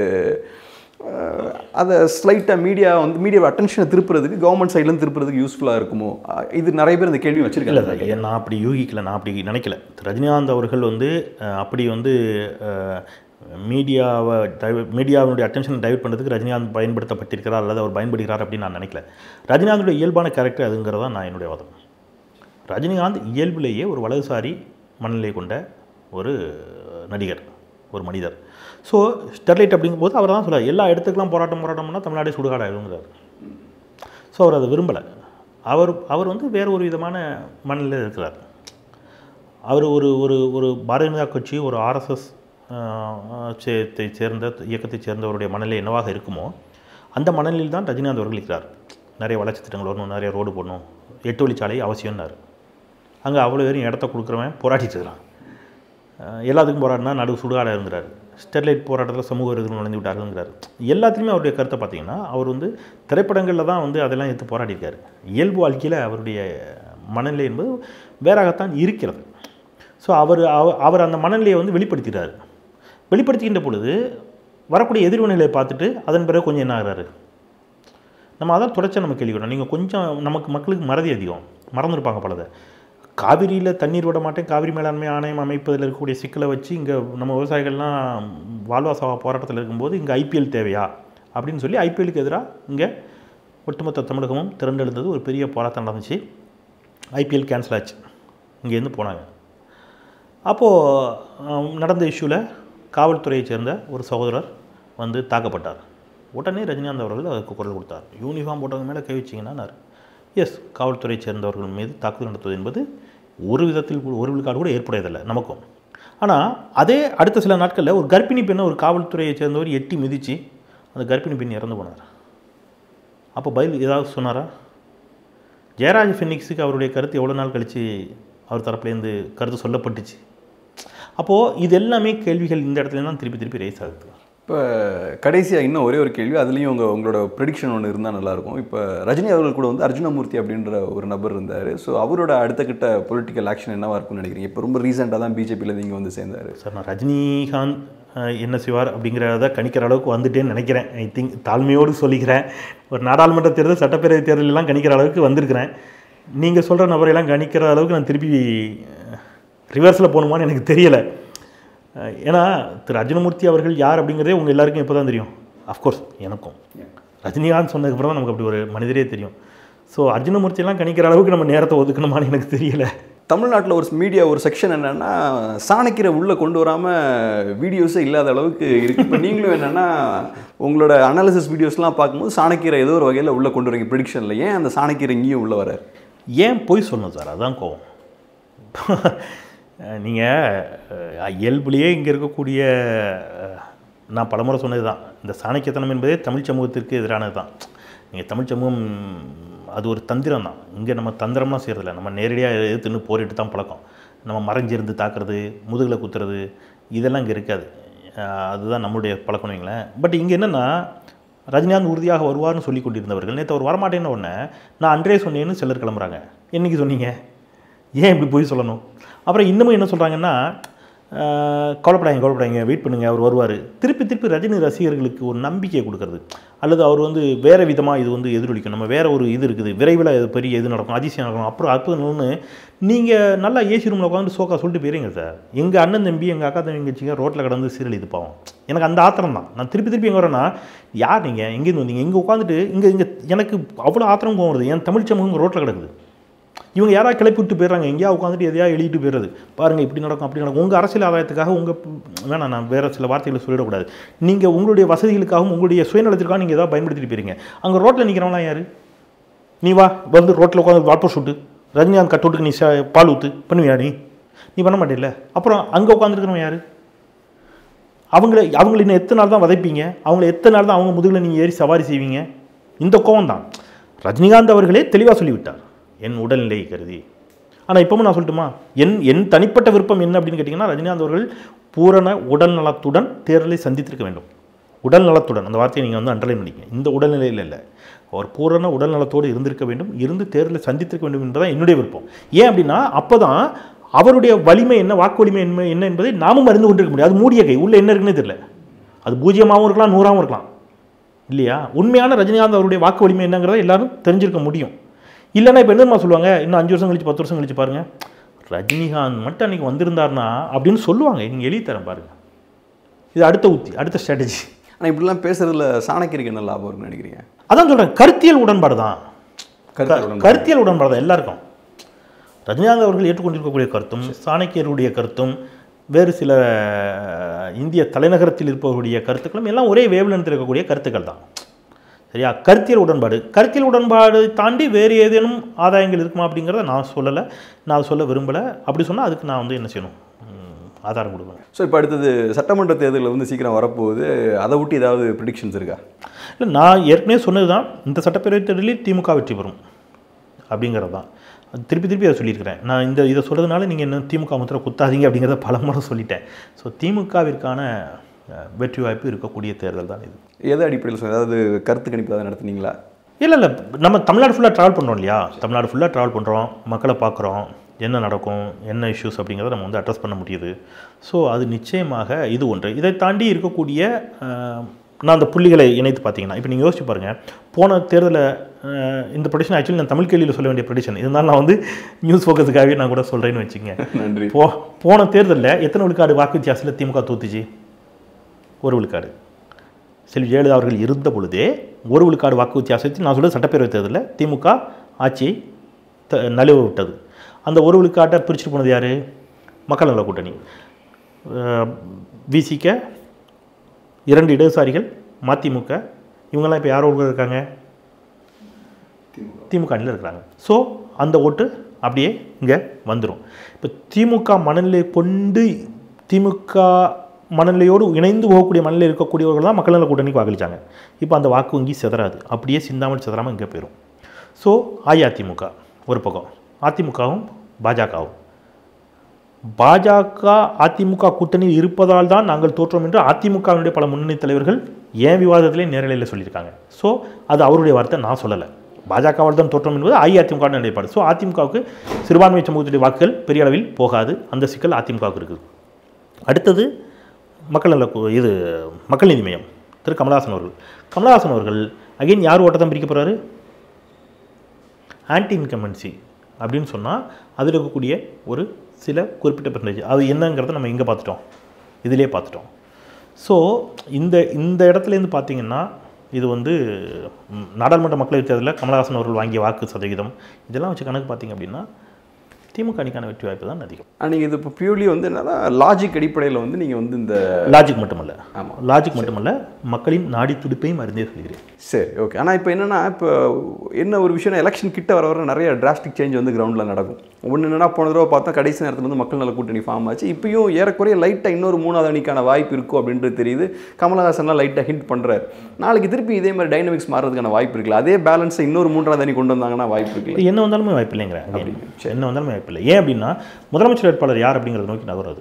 S1: அஹ், அதை ஸ்லைட்டாக மீடியா வந்து மீடியாவோட அட்டென்ஷனை திருப்புறதுக்கு கவர்மெண்ட் சைட்லேருந்து திருப்புறதுக்கு யூஸ்ஃபுல்லாக இருக்குமோ அஹ், இது நிறைய பேர் இந்த கேள்வி
S2: இல்லை
S1: வச்சிருக்காங்க
S2: சார் ஏன் நான் அப்படி யூகிக்கல நான் அப்படி நினைக்கல ரஜினிகாந்த் அவர்கள் வந்து அஹ், அப்படி வந்து அஹ், மீடியாவை டைவ மீடியாவினுடைய அட்டென்ஷனை டைவர்ட் பண்ணுறதுக்கு ரஜினிகாந்த் பயன்படுத்தப்பட்டிருக்கிறார் அல்லது அவர் பயன்படுகிறார் அப்படின்னு நான் நினைக்கல ரஜினிகாந்துடைய இயல்பான கேரக்டர் அதுங்கிறது தான் நான் என்னுடைய வாதம் ரஜினிகாந்த் இயல்பிலேயே ஒரு வலதுசாரி மனநிலை கொண்ட ஒரு நடிகர் ஒரு மனிதர் ஸோ ஸ்டெர்லைட் அப்படிங்கும்போது அவர் தான் சொல்றாரு எல்லா இடத்துக்கெல்லாம் போராட்டம் போராட்டம்னா தமிழ்நாடே சுடுகாடாயிருங்கிறார் ஸோ அவர் அதை விரும்பலை அவர் அவர் வந்து வேறு ஒரு விதமான மனநிலையில் இருக்கிறார் அவர் ஒரு ஒரு ஒரு பாரதிய ஜனதா கட்சி ஒரு ஆர்எஸ்எஸ் சேர்ந்த இயக்கத்தைச் சேர்ந்தவருடைய மனநிலை என்னவாக இருக்குமோ அந்த மனநிலையில் தான் ரஜினிகாந்த் அவர்கள் இருக்கிறார் நிறைய வளர்ச்சி திட்டங்கள் வரணும் நிறைய ரோடு போடணும் எட்டு வழிச்சாலை அவசியம்னாரு அங்கே அவ்வளோ பேரும் இடத்த கொடுக்குறவன் போராடிட்டு இருக்கிறான் அஹ் எல்லாத்துக்கும் போராடினா நடுவு சுடுகாடாக இருந்தார் ஸ்டெர்லைட் போராட்டத்தில் சமூக விரோதிகள் நுழைந்து விட்டாருங்கிறார் எல்லாத்துலேயுமே அவருடைய கருத்தை பார்த்தீங்கன்னா அவர் வந்து திரைப்படங்களில் தான் வந்து அதெல்லாம் எடுத்து போராடியிருக்காரு இயல்பு வாழ்க்கையில் அவருடைய மனநிலை என்பது வேறாகத்தான் இருக்கிறது ஸோ அவர் அவ- அவர் அந்த மனநிலையை வந்து வெளிப்படுத்திட்டார் வெளிப்படுத்துகின்ற பொழுது வரக்கூடிய எதிர்வினைகளை பார்த்துட்டு அதன் பிறகு கொஞ்சம் என்ன ஆகுறாரு நம்ம அதான் தொடர்ச்சியாக நம்ம கேள்விக்கிறோம் நீங்கள் கொஞ்சம் நமக்கு மக்களுக்கு மறதி அதிகம் மறந்துருப்பாங்க பலதை காவிரியில் தண்ணீர் விட மாட்டேன் காவிரி மேலாண்மை ஆணையம் அமைப்பதில் இருக்கக்கூடிய சிக்கலை வச்சு இங்கே நம்ம விவசாயிகள்லாம் வாழ்வாசாவா போராட்டத்தில் இருக்கும்போது இங்கே ஐபிஎல் தேவையா அப்படின்னு சொல்லி ஐபிஎலுக்கு எதிராக இங்கே ஒட்டுமொத்த தமிழகமும் திரண்டெழுந்தது ஒரு பெரிய போராட்டம் நடந்துச்சு ஐபிஎல் கேன்சல் ஆச்சு இங்கேருந்து போனாங்க அப்போது நடந்த இஷ்யூவில் காவல்துறையைச் சேர்ந்த ஒரு சகோதரர் வந்து தாக்கப்பட்டார் உடனே ரஜினிகாந்த் அவர்கள் அதுக்கு குரல் கொடுத்தார் யூனிஃபார்ம் போட்டவங்க மேலே கை வச்சிங்கன்னார் எஸ் காவல்துறையைச் சேர்ந்தவர்கள் மீது தாக்குதல் நடத்துவது என்பது ஒரு விதத்தில் கூட ஒரு விழுக்காடு கூட ஏற்புடையதில்லை நமக்கும் ஆனால் அதே அடுத்த சில நாட்களில் ஒரு கர்ப்பிணி பெண்ணை ஒரு காவல்துறையைச் சேர்ந்தவர் எட்டி மிதித்து அந்த கர்ப்பிணி பெண் இறந்து போனார் அப்போ பதில் ஏதாவது சொன்னாரா ஜெயராஜ் ஃபினிக்ஸுக்கு அவருடைய கருத்து எவ்வளோ நாள் கழித்து அவர் தரப்புலேருந்து கருத்து சொல்லப்பட்டுச்சு அப்போது இது எல்லாமே கேள்விகள் இந்த இடத்துல தான் திருப்பி திருப்பி ரைஸ் ஆகுது
S1: இப்போ கடைசியாக இன்னும் ஒரே ஒரு கேள்வி அதுலேயும் உங்கள் உங்களோட ப்ரெடிக்ஷன் ஒன்று இருந்தால் நல்லாயிருக்கும் இப்போ ரஜினி அவர்கள் கூட வந்து அர்ஜுனமூர்த்தி அப்படின்ற ஒரு நபர் இருந்தார் ஸோ அவரோட அடுத்த கிட்ட பொலிட்டிக்கல் ஆக்ஷன் என்னவா இருக்கும்னு நினைக்கிறீங்க இப்போ ரொம்ப ரீசெண்டாக தான் பிஜேபியில் இங்கே வந்து சேர்ந்தார்
S2: சார் நான் ரஜினிகாந்த் அஹ், என்ன செய்வார் அப்படிங்கிறத கணிக்கிற அளவுக்கு வந்துட்டேன்னு நினைக்கிறேன் ஐ திங்க் தாழ்மையோடு சொல்லிக்கிறேன் ஒரு நாடாளுமன்ற தேர்தல் சட்டப்பேரவை தேர்தல் எல்லாம் கணிக்கிற அளவுக்கு வந்திருக்கிறேன் நீங்கள் சொல்கிற நபரையெல்லாம் கணிக்கிற அளவுக்கு நான் திருப்பி ரிவர்ஸில் போகணுமான்னு எனக்கு தெரியலை அஹ், ஏன்னா திரு அர்ஜுனமூர்த்தி அவர்கள் யார் அப்படிங்கிறதே உங்கள் எல்லாருக்கும் இப்போ தான் தெரியும் அஃப்கோர்ஸ் எனக்கும் ரஜினிகாந்த் சொன்னதுக்கப்புறம் தான் நமக்கு அப்படி ஒரு மனிதரே தெரியும் ஸோ அர்ஜுனமூர்த்தியெல்லாம் கணிக்கிற அளவுக்கு நம்ம நேரத்தை ஒதுக்கணுமான்னு எனக்கு தெரியலை
S1: தமிழ்நாட்டில் ஒரு மீடியா ஒரு செக்ஷன் என்னன்னா சாணக்கிரை உள்ளே கொண்டு வராமல் வீடியோஸே இல்லாத அளவுக்கு இருக்குது இப்போ நீங்களும் என்னென்னா உங்களோட அனாலிசிஸ் வீடியோஸ்லாம் பார்க்கும்போது சாணக்கிரை ஏதோ ஒரு வகையில் உள்ளே கொண்டு வரீங்க ப்ரிடிக்ஷனில் ஏன் அந்த சாணக்கிரை இங்கேயும் உள்ளே வர
S2: ஏன் பொய் சொல்லணும் சார் அதான் கோவம் நீங்கள் இயல்புலேயே இங்கே இருக்கக்கூடிய அஹ், நான் பலமுறை சொன்னது தான் இந்த சாணக்கியத்தனம் என்பதே தமிழ் சமூகத்திற்கு எதிரானது தான் நீங்கள் தமிழ் சமூகம் அது ஒரு தந்திரம் தான் இங்கே நம்ம தந்திரம்லாம் செய்கிறதில்ல நம்ம நேரடியாக எதிர்த்துன்னு போரிட்டு தான் பழக்கம் நம்ம மறைஞ்சிருந்து தாக்குறது முதுகில் குத்துறது இதெல்லாம் இங்கே இருக்காது அஹ், அதுதான் நம்மளுடைய பழக்கம் வைங்களேன் பட் இங்கே என்னென்னா ரஜினிகாந்த் உறுதியாக வருவார்னு சொல்லி கொண்டிருந்தவர்கள் நேற்று அவர் வரமாட்டேன்னு உடனே நான் அன்றே சொன்னேன்னு சிலர் கிளம்புறாங்க என்னைக்கு சொன்னீங்க ஏன் இப்படி போய் சொல்லணும் அப்புறம் இன்னமும் என்ன சொல்கிறாங்கன்னா ஆஹ், கவலைப்படாதீங்க கவலைப்படாதீங்க வெயிட் பண்ணுங்கள் அவர் வருவார் திருப்பி திருப்பி ரஜினி ரசிகர்களுக்கு ஒரு நம்பிக்கையை கொடுக்கறது அல்லது அவர் வந்து வேறு விதமாக இது வந்து எதிரொலிக்கும் நம்ம வேறு ஒரு இது இருக்குது விரைவில் இது பெரிய இது நடக்கும் அதிசயம் நடக்கும் அப்புறம் அற்புதம்னு நீங்கள் நல்லா ஏசி ரூமில் உட்காந்து சோக்கா சொல்லிட்டு போயிருங்க சார் எங்கள் அண்ணன் தம்பி எங்கள் அக்கா தம்பி வச்சுங்க ரோட்டில் கடந்து சீரல் இது பாவம் எனக்கு அந்த ஆத்திரம் தான் நான் திருப்பி திருப்பி எங்கே வரேன்னா யார் நீங்கள் எங்கேருந்து வந்தீங்க இங்கே உட்காந்துட்டு இங்கே இங்கே எனக்கு அவ்வளோ ஆத்திரம் கோவம் வருது என் தமிழ் சமூகம் ரோட்டில் கிடக்குது இவங்க யாராவது கிளப்பி விட்டு போயிடுறாங்க எங்கேயா உட்காந்துட்டு எதையா எழுதிட்டு போயிடுறது பாருங்கள் இப்படி நடக்கும் அப்படி நடக்கும் உங்கள் அரசியல் ஆதாயத்துக்காக உங்கள் வேணாம் நான் வேறு சில வார்த்தைகளை சொல்லிடக்கூடாது நீங்கள் உங்களுடைய வசதிகளுக்காகவும் உங்களுடைய சுயநலத்திற்காக நீங்கள் ஏதாவது பயன்படுத்திட்டு போயிருங்க அங்கே ரோட்டில் நிற்கிறவங்களாம் யார் நீ வா வந்து ரோட்டில் உட்காந்து வாட்பர் ஷூட்டு ரஜினிகாந்த் கட்டோட்டுக்கு நீ ச- பால் ஊற்று பண்ணுவியா நீ நீ பண்ண மாட்டேல்ல அப்புறம் அங்கே உட்காந்துருக்கிறவன் யார் அவங்கள அவங்கள இன்னும் எத்தனை நாள் தான் வதைப்பீங்க அவங்கள எத்தனை நாள் தான் அவங்க முதுகில் நீங்கள் ஏறி சவாரி செய்வீங்க இந்த கோவம் தான் ரஜினிகாந்த் அவர்களே தெளிவாக சொல்லிவிட்டார் என் உடல்நிலை கருதி ஆனால் இப்பவும் நான் சொல்லட்டுமா என் என் தனிப்பட்ட விருப்பம் என்ன அப்படின்னு கேட்டிங்கன்னா ரஜினிகாந்த் அவர்கள் பூரண உடல் நலத்துடன் தேர்தலை சந்தித்திருக்க வேண்டும் உடல் நலத்துடன் அந்த வார்த்தையை நீங்கள் வந்து அண்டர்லைன் பண்ணிக்கங்க இந்த உடல்நிலையில் இல்லை அவர் பூரண உடல் நலத்தோடு இருந்திருக்க வேண்டும் இருந்து தேர்தலை சந்தித்திருக்க வேண்டும் என்பதுதான் என்னுடைய விருப்பம் ஏன் அப்படின்னா அப்போ தான் அவருடைய வலிமை என்ன வாக்கு வலிமை என்ன என்ன என்பதை நாமும் அறிந்து கொண்டிருக்க முடியும் அது மூடிய கை உள்ளே என்ன இருக்குன்னே தெரியல அது பூஜ்ஜியமாகவும் இருக்கலாம் நூறாகவும் இருக்கலாம் இல்லையா உண்மையான ரஜினிகாந்த் அவருடைய வாக்கு வலிமை என்னங்கிறத எல்லாரும் தெரிஞ்சிருக்க முடியும் இல்லைன்னா இப்போ என்னமா சொல்லுவாங்க இன்னும் அஞ்சு வருஷம் கழிச்சு பத்து வருஷம் கழிச்சு பாருங்க ரஜினிகாந்த் மட்டும் அன்றைக்கி வந்திருந்தாருன்னா அப்படின்னு சொல்லுவாங்க நீங்கள் எழுதி தரேன் பாருங்க இது அடுத்த உத்தி அடுத்த ஸ்ட்ராட்டஜி
S1: ஆனால் இப்படிலாம் பேசுறதுல சாணக்கியருக்கு என்ன லாபம் இருக்குன்னு நினைக்கிறீங்க
S2: அதான் சொல்கிறேன் கருத்தியல் உடன்பாடு தான்
S1: கருத்து உடன்பாடு.
S2: கருத்தியல் உடன்பாடு தான் எல்லாருக்கும் ரஜினிகாந்த் அவர்கள் ஏற்றுக்கொண்டிருக்கக்கூடிய கருத்தும் சாணக்கியருடைய கருத்தும் வேறு சில அஹ், இந்திய தலைநகரத்தில் இருப்பவருடைய கருத்துக்களும் எல்லாம் ஒரே வேவ்லென்த்தில் இருக்கக்கூடிய கருத்துக்கள் தான் சரியா கருத்தியல் உடன்பாடு கருத்தியல் உடன்பாடு தாண்டி வேறு ஏதேனும் ஆதாயங்கள் இருக்குமா அப்படிங்கிறத நான் சொல்லலை நான் சொல்ல விரும்பலை அப்படி சொன்னால் அதுக்கு நான் வந்து என்ன செய்யணும் ம், ஆதாரம் கொடுக்கணும்
S1: ஸோ இப்போ அடுத்தது சட்டமன்ற தேர்தலில் வந்து சீக்கிரம் வரப்போகுது அதை விட்டு ஏதாவது ப்ரிடிக்ஷன்ஸ் இருக்கா
S2: இல்லை நான் ஏற்கனவே சொன்னது தான் இந்த சட்டப்பேரவை தேர்தலில் திமுக வெற்றி பெறும் அப்படிங்கிறது தான் அது திருப்பி திருப்பி அதை சொல்லியிருக்கிறேன் நான் இந்த இதை சொல்கிறதுனால நீங்கள் என்ன திமுக முத்திரை குத்தாதீங்க அப்படிங்கிறத பல முறை சொல்லிட்டேன் ஸோ திமுகவிற்கான அஹ், வெற்றி வாய்ப்பு இருக்கக்கூடிய தேர்தல் தான் இது
S1: எது அடிப்படையில் சொல்ல அதாவது கருத்து கணிப்பு ஏதாவது நடத்துனீங்களா
S2: இல்லை இல்லை நம்ம தமிழ்நாடு ஃபுல்லாக ட்ராவல் பண்ணுறோம் இல்லையா தமிழ்நாடு ஃபுல்லாக ட்ராவல் பண்ணுறோம் மக்களை பார்க்குறோம் என்ன நடக்கும் என்ன இஷ்யூஸ் அப்படிங்கிறத நம்ம வந்து அட்ரஸ் பண்ண முடியுது ஸோ அது நிச்சயமாக இது ஒன்று இதை தாண்டி இருக்கக்கூடிய அஹ், நான் அந்த புள்ளிகளை இணைத்து பார்த்தீங்கன்னா இப்போ நீங்கள் யோசிச்சு பாருங்கள் போன தேர்தலில் அஹ், இந்த ப்ரொடிஷன் ஆக்சுவலி நான் தமிழ் கேள்வியில் சொல்ல வேண்டிய ப்ரொடிஷன் இருந்தாலும் நான் வந்து நியூஸ் ஃபோக்கஸுக்காகவே நான் கூட சொல்கிறேன்னு வச்சுங்க
S1: நன்றி
S2: போ போன தேர்தலில் எத்தனை விழுக்காடு வாக்கு வித்தியாசத்தில் திமுக தோத்துச்சு ஒரு விழுக்காடு செல்வி ஜெயலலிதா அவர்கள் இருந்த பொழுதே ஒரு விழுக்காடு வாக்கு வித்தியாசத்தில் நான் சொல்றது சட்டப்பேரவை தேர்தலில் திமுக ஆட்சியை த நழுவ விட்டது அந்த ஒரு விழுக்காட்டை பிரிச்சுட்டு போனது யார் மக்கள் நல கூட்டணி விசிக்க இரண்டு இடதுசாரிகள் மதிமுக இவங்கெல்லாம் இப்போ யார் ஒருவர் இருக்காங்க திமுக அணியில் இருக்கிறாங்க ஸோ அந்த ஓட்டு அப்படியே இங்கே வந்துடும் இப்போ திமுக மனநிலை கொண்டு திமுக மனநிலையோடு இணைந்து போகக்கூடிய மனநிலை இருக்கக்கூடியவர்கள் தான் மக்கள் நல கூட்டணிக்கு வாக்களித்தாங்க இப்போ அந்த வாக்கு வங்கி சிதறாது அப்படியே சிந்தாமல் சிதறாமல் இங்கே போயிடும் ஸோ அஇஅதிமுக ஒரு பக்கம் அதிமுகவும் பாஜகவும் பாஜக அதிமுக கூட்டணியில் இருப்பதால் தான் நாங்கள் தோற்றோம் என்று அதிமுகவினுடைய பல முன்னணி தலைவர்கள் ஏன் விவாதத்திலே நேரலையில் சொல்லியிருக்காங்க ஸோ அது அவருடைய வார்த்தை நான் சொல்லலை பாஜகவால் தான் தோற்றம் என்பது அஇஅதிமுக நிலைப்பாடு ஸோ அதிமுகவுக்கு சிறுபான்மை சமூகத்துடைய வாக்குகள் பெரிய அளவில் போகாது அந்த சிக்கல் அதிமுகவுக்கு இருக்குது அடுத்தது மக்கள் நல கு- இது மக்கள் நீதி மையம் திரு கமலஹாசன் அவர்கள் கமலஹாசன் அவர்கள் அகைன் யார் ஓட்டத்தான் பிரிக்க போகிறாரு ஆன்டி இன்கம்பன்சி அப்படின்னு சொன்னால் அதில் இருக்கக்கூடிய ஒரு சில குறிப்பிட்ட பெர்சன்டேஜ் அது என்னங்கிறத நம்ம எங்கே பார்த்துட்டோம் இதிலே பார்த்துட்டோம் ஸோ இந்த இந்த இடத்துலேருந்து பார்த்தீங்கன்னா இது வந்து ம், நாடாளுமன்ற மக்களவைத் தேர்தலில் கமலஹாசன் அவர்கள் வாங்கிய வாக்கு சதவீதம் இதெல்லாம் வச்சு கணக்கு பார்த்தீங்க அப்படின்னா திமுக அணிக்கான வெற்றி வாய்ப்பு தான் அதிகம்
S1: நீங்கள் இது இப்போ பியூர்லி வந்து என்னன்னா லாஜிக் அடிப்படையில் வந்து நீங்கள் வந்து இந்த
S2: லாஜிக் மட்டுமல்ல
S1: ஆமாம்
S2: லாஜிக் மட்டுமல்ல மக்களின் நாடி துடிப்பையும் அறிந்தே சொல்கிறேன்
S1: சரி ஓகே ஆனால் இப்போ என்னன்னா இப்போ என்ன ஒரு விஷயம் எலெக்ஷன் கிட்ட வர வர நிறைய டிராஸ்டிக் சேஞ்ச் வந்து கிரவுண்டில் நடக்கும் ஒன்று என்னன்னா போன தடவை பார்த்தா கடைசி நேரத்தில் வந்து மக்கள் நல கூட்டணி ஃபார்ம் ஆச்சு இப்பயும் ஏறக்குறைய லைட்டாக இன்னொரு மூணாவது அணிக்கான வாய்ப்பு இருக்கும் அப்படின்றது தெரியுது கமலஹாசன்லாம் லைட்டாக ஹிண்ட் பண்ணுறாரு நாளைக்கு திருப்பி இதே மாதிரி டைனமிக்ஸ் மாறதுக்கான வாய்ப்பு இருக்குல்ல அதே பேலன்ஸை இன்னொரு மூன்றாவது அணி கொண்டு வந்தாங்கன்னா வாய்ப்பு இருக்குல்ல
S2: என்ன வந்தாலுமே வாய்ப்பு இல்லைங்கிறேன் again. என்ன வந்தாலுமே வாய்ப்பு இல்லை ஏன் அப்படின்னா முதலமைச்சர் வேட்பாளர் யார் அப்படிங்கிறத நோக்கி நகராது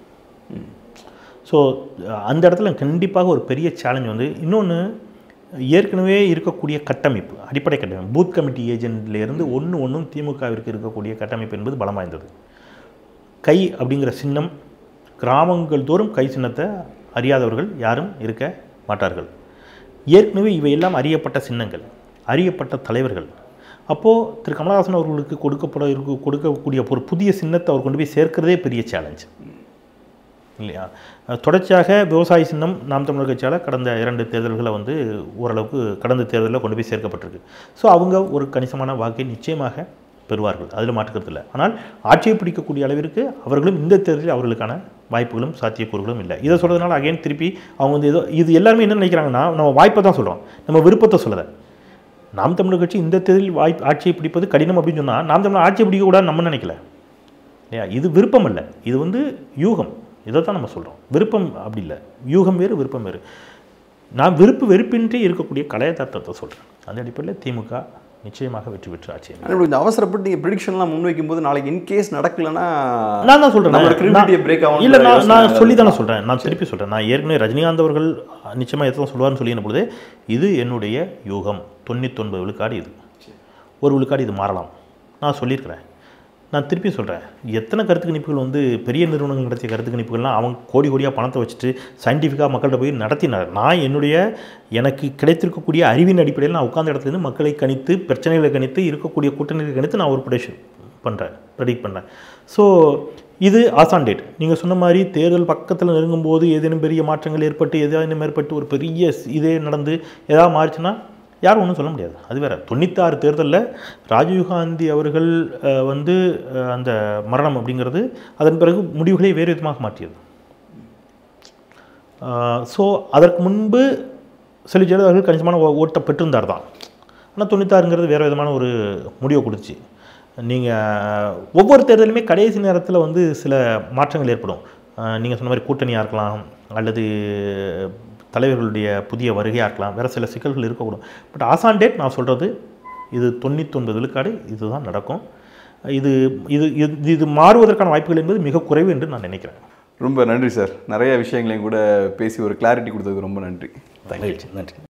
S2: ஸோ அந்த இடத்துல கண்டிப்பாக ஒரு பெரிய சேலஞ்ச் வந்து இன்னொன்று ஏற்கனவே இருக்கக்கூடிய கட்டமைப்பு அடிப்படை கட்டமைப்பு பூத் கமிட்டி ஏஜென்ட்லேருந்து ஒன்று ஒன்றும் திமுகவிற்கு இருக்கக்கூடிய கட்டமைப்பு என்பது பலம் வாய்ந்தது கை அப்படிங்கிற சின்னம் கிராமங்கள் தோறும் கை சின்னத்தை அறியாதவர்கள் யாரும் இருக்க மாட்டார்கள் ஏற்கனவே இவையெல்லாம் அறியப்பட்ட சின்னங்கள் அறியப்பட்ட தலைவர்கள் அப்போது திரு கமலஹாசன் அவர்களுக்கு கொடுக்கப்பட இருக்க கொடுக்கக்கூடிய ஒரு புதிய சின்னத்தை அவர் கொண்டு போய் சேர்க்கிறதே பெரிய சேலஞ்ச் இல்லையா அஹ் தொடர்ச்சியாக விவசாய சின்னம் நாம் தமிழர் கட்சியால் கடந்த இரண்டு தேர்தல்களை வந்து ஓரளவுக்கு கடந்த தேர்தலில் கொண்டு போய் சேர்க்கப்பட்டிருக்கு ஸோ அவங்க ஒரு கணிசமான வாக்கை நிச்சயமாக பெறுவார்கள் அதில் மாற்றுக்கிறது இல்லை ஆனால் ஆட்சியை பிடிக்கக்கூடிய அளவிற்கு அவர்களும் இந்த தேர்தலில் அவர்களுக்கான வாய்ப்புகளும் சாத்தியக்கூறுகளும் இல்லை இதை சொல்கிறதுனால அகைன் திருப்பி அவங்க வந்து ஏதோ இது எல்லாருமே என்ன நினைக்கிறாங்கன்னா நம்ம வாய்ப்பை தான் சொல்கிறோம் நம்ம விருப்பத்தை சொல்லலை நாம் தமிழர் கட்சி இந்த தேர்தலில் வாய்ப்பு ஆட்சியை பிடிப்பது கடினம் அப்படின்னு சொன்னால் நாம் தமிழர் ஆட்சியை பிடிக்கக்கூடாதுன்னு நம்ம நினைக்கல இல்லையா இது விருப்பம் அல்ல இது வந்து யூகம் இதை தான் நம்ம சொல்கிறோம் விருப்பம் அப்படி இல்லை யூகம் வேறு விருப்பம் வேறு நான் விருப்பு வெறுப்பின்றி இருக்கக்கூடிய கலையதார்த்தத்தை சொல்கிறேன் அந்த அடிப்படையில் திமுக நிச்சயமாக வெற்றி பெற்று ஆட்சி அமைக்கும்.
S1: ஆனால் இப்படி இந்த அவசரப்பட்டு நீங்கள் ப்ரிடிக்ஷன்லாம் முன்வைக்கும் போது நாளைக்கு இன்கேஸ் நடக்கலைன்னா
S2: நான் தான் சொல்கிறேன்
S1: நம்மளோட credibility break ஆகும்ன்ற
S2: இல்லை நான்
S1: யோசனை
S2: நான் சொல்லி தானே சொல்கிறேன் நான் திருப்பி சொல்கிறேன் நான் ஏற்கனவே ரஜினிகாந்த் அவர்கள் நிச்சயமாக எத்தனை சொல்லுவார்னு சொல்லின பொழுது இது என்னுடைய யூகம் தொண்ணூத்தொன்பது விழுக்காடு இது ஒரு விழுக்காடு இது மாறலாம் நான் சொல்லியிருக்கிறேன் நான் திருப்பி சொல்கிறேன் எத்தனை கருத்து கணிப்புகள் வந்து பெரிய நிறுவனங்கள் நடத்திய கருத்து கணிப்புகள்லாம் அவங்க கோடி கோடியாக பணத்தை வச்சுட்டு சயின்டிஃபிக்காக மக்கள்கிட்ட போய் நடத்தினார் நான் என்னுடைய எனக்கு கிடைத்திருக்கக்கூடிய அறிவின் அடிப்படையில் நான் உட்கார்ந்த இடத்துல இருந்து மக்களை கணித்து பிரச்சனைகளை கணித்து இருக்கக்கூடிய கூட்டணிகளை கணித்து நான் ஒரு ப்ரொடக்ஷன் பண்ணுறேன் ப்ரெடிக்ட் பண்ணுறேன் ஸோ இது ஆசான் டேட் நீங்கள் சொன்ன மாதிரி தேர்தல் பக்கத்தில் நெருங்கும் போது ஏதேனும் பெரிய மாற்றங்கள் ஏற்பட்டு ஏதேனும் ஏற்பட்டு ஒரு பெரிய ஸ்- இதே நடந்து ஏதாவது மாறிச்சுன்னா யாரும் ஒன்றும் சொல்ல முடியாது அது வேற தொண்ணூத்தாறு தேர்தலில் ராஜீவ்காந்தி அவர்கள் அஹ், வந்து அஹ், அந்த மரணம் அப்படிங்கிறது அதன் பிறகு முடிவுகளை வேறு விதமாக மாற்றியது ஸோ அதற்கு முன்பு செல்வி ஜெயலலிதா அவர்கள் கணிசமான ஓ- ஓட்டை பெற்றிருந்தார் தான் ஆனால் தொண்ணூத்தாறுங்கிறது வேறு விதமான ஒரு முடிவை கொடுத்துச்சு நீங்கள் ஒவ்வொரு தேர்தலுமே கடைசி நேரத்தில் வந்து சில மாற்றங்கள் ஏற்படும் நீங்கள் சொன்ன மாதிரி கூட்டணியாக இருக்கலாம் அல்லது தலைவர்களுடைய புதிய வருகையாக இருக்கலாம் வேறு சில சிக்கல்கள் இருக்கக்கூடும் பட் ஆசான் டேட் நான் சொல்கிறது இது தொண்ணூத்தொன்பது விழுக்காடு இதுதான் நடக்கும் இது இது இது- இது மாறுவதற்கான வாய்ப்புகள் என்பது மிக குறைவு என்று நான் நினைக்கிறேன்
S1: ரொம்ப நன்றி சார் நிறைய விஷயங்களையும் கூட பேசி ஒரு கிளாரிட்டி கொடுத்ததுக்கு ரொம்ப நன்றி
S2: மகிழ்ச்சி நன்றி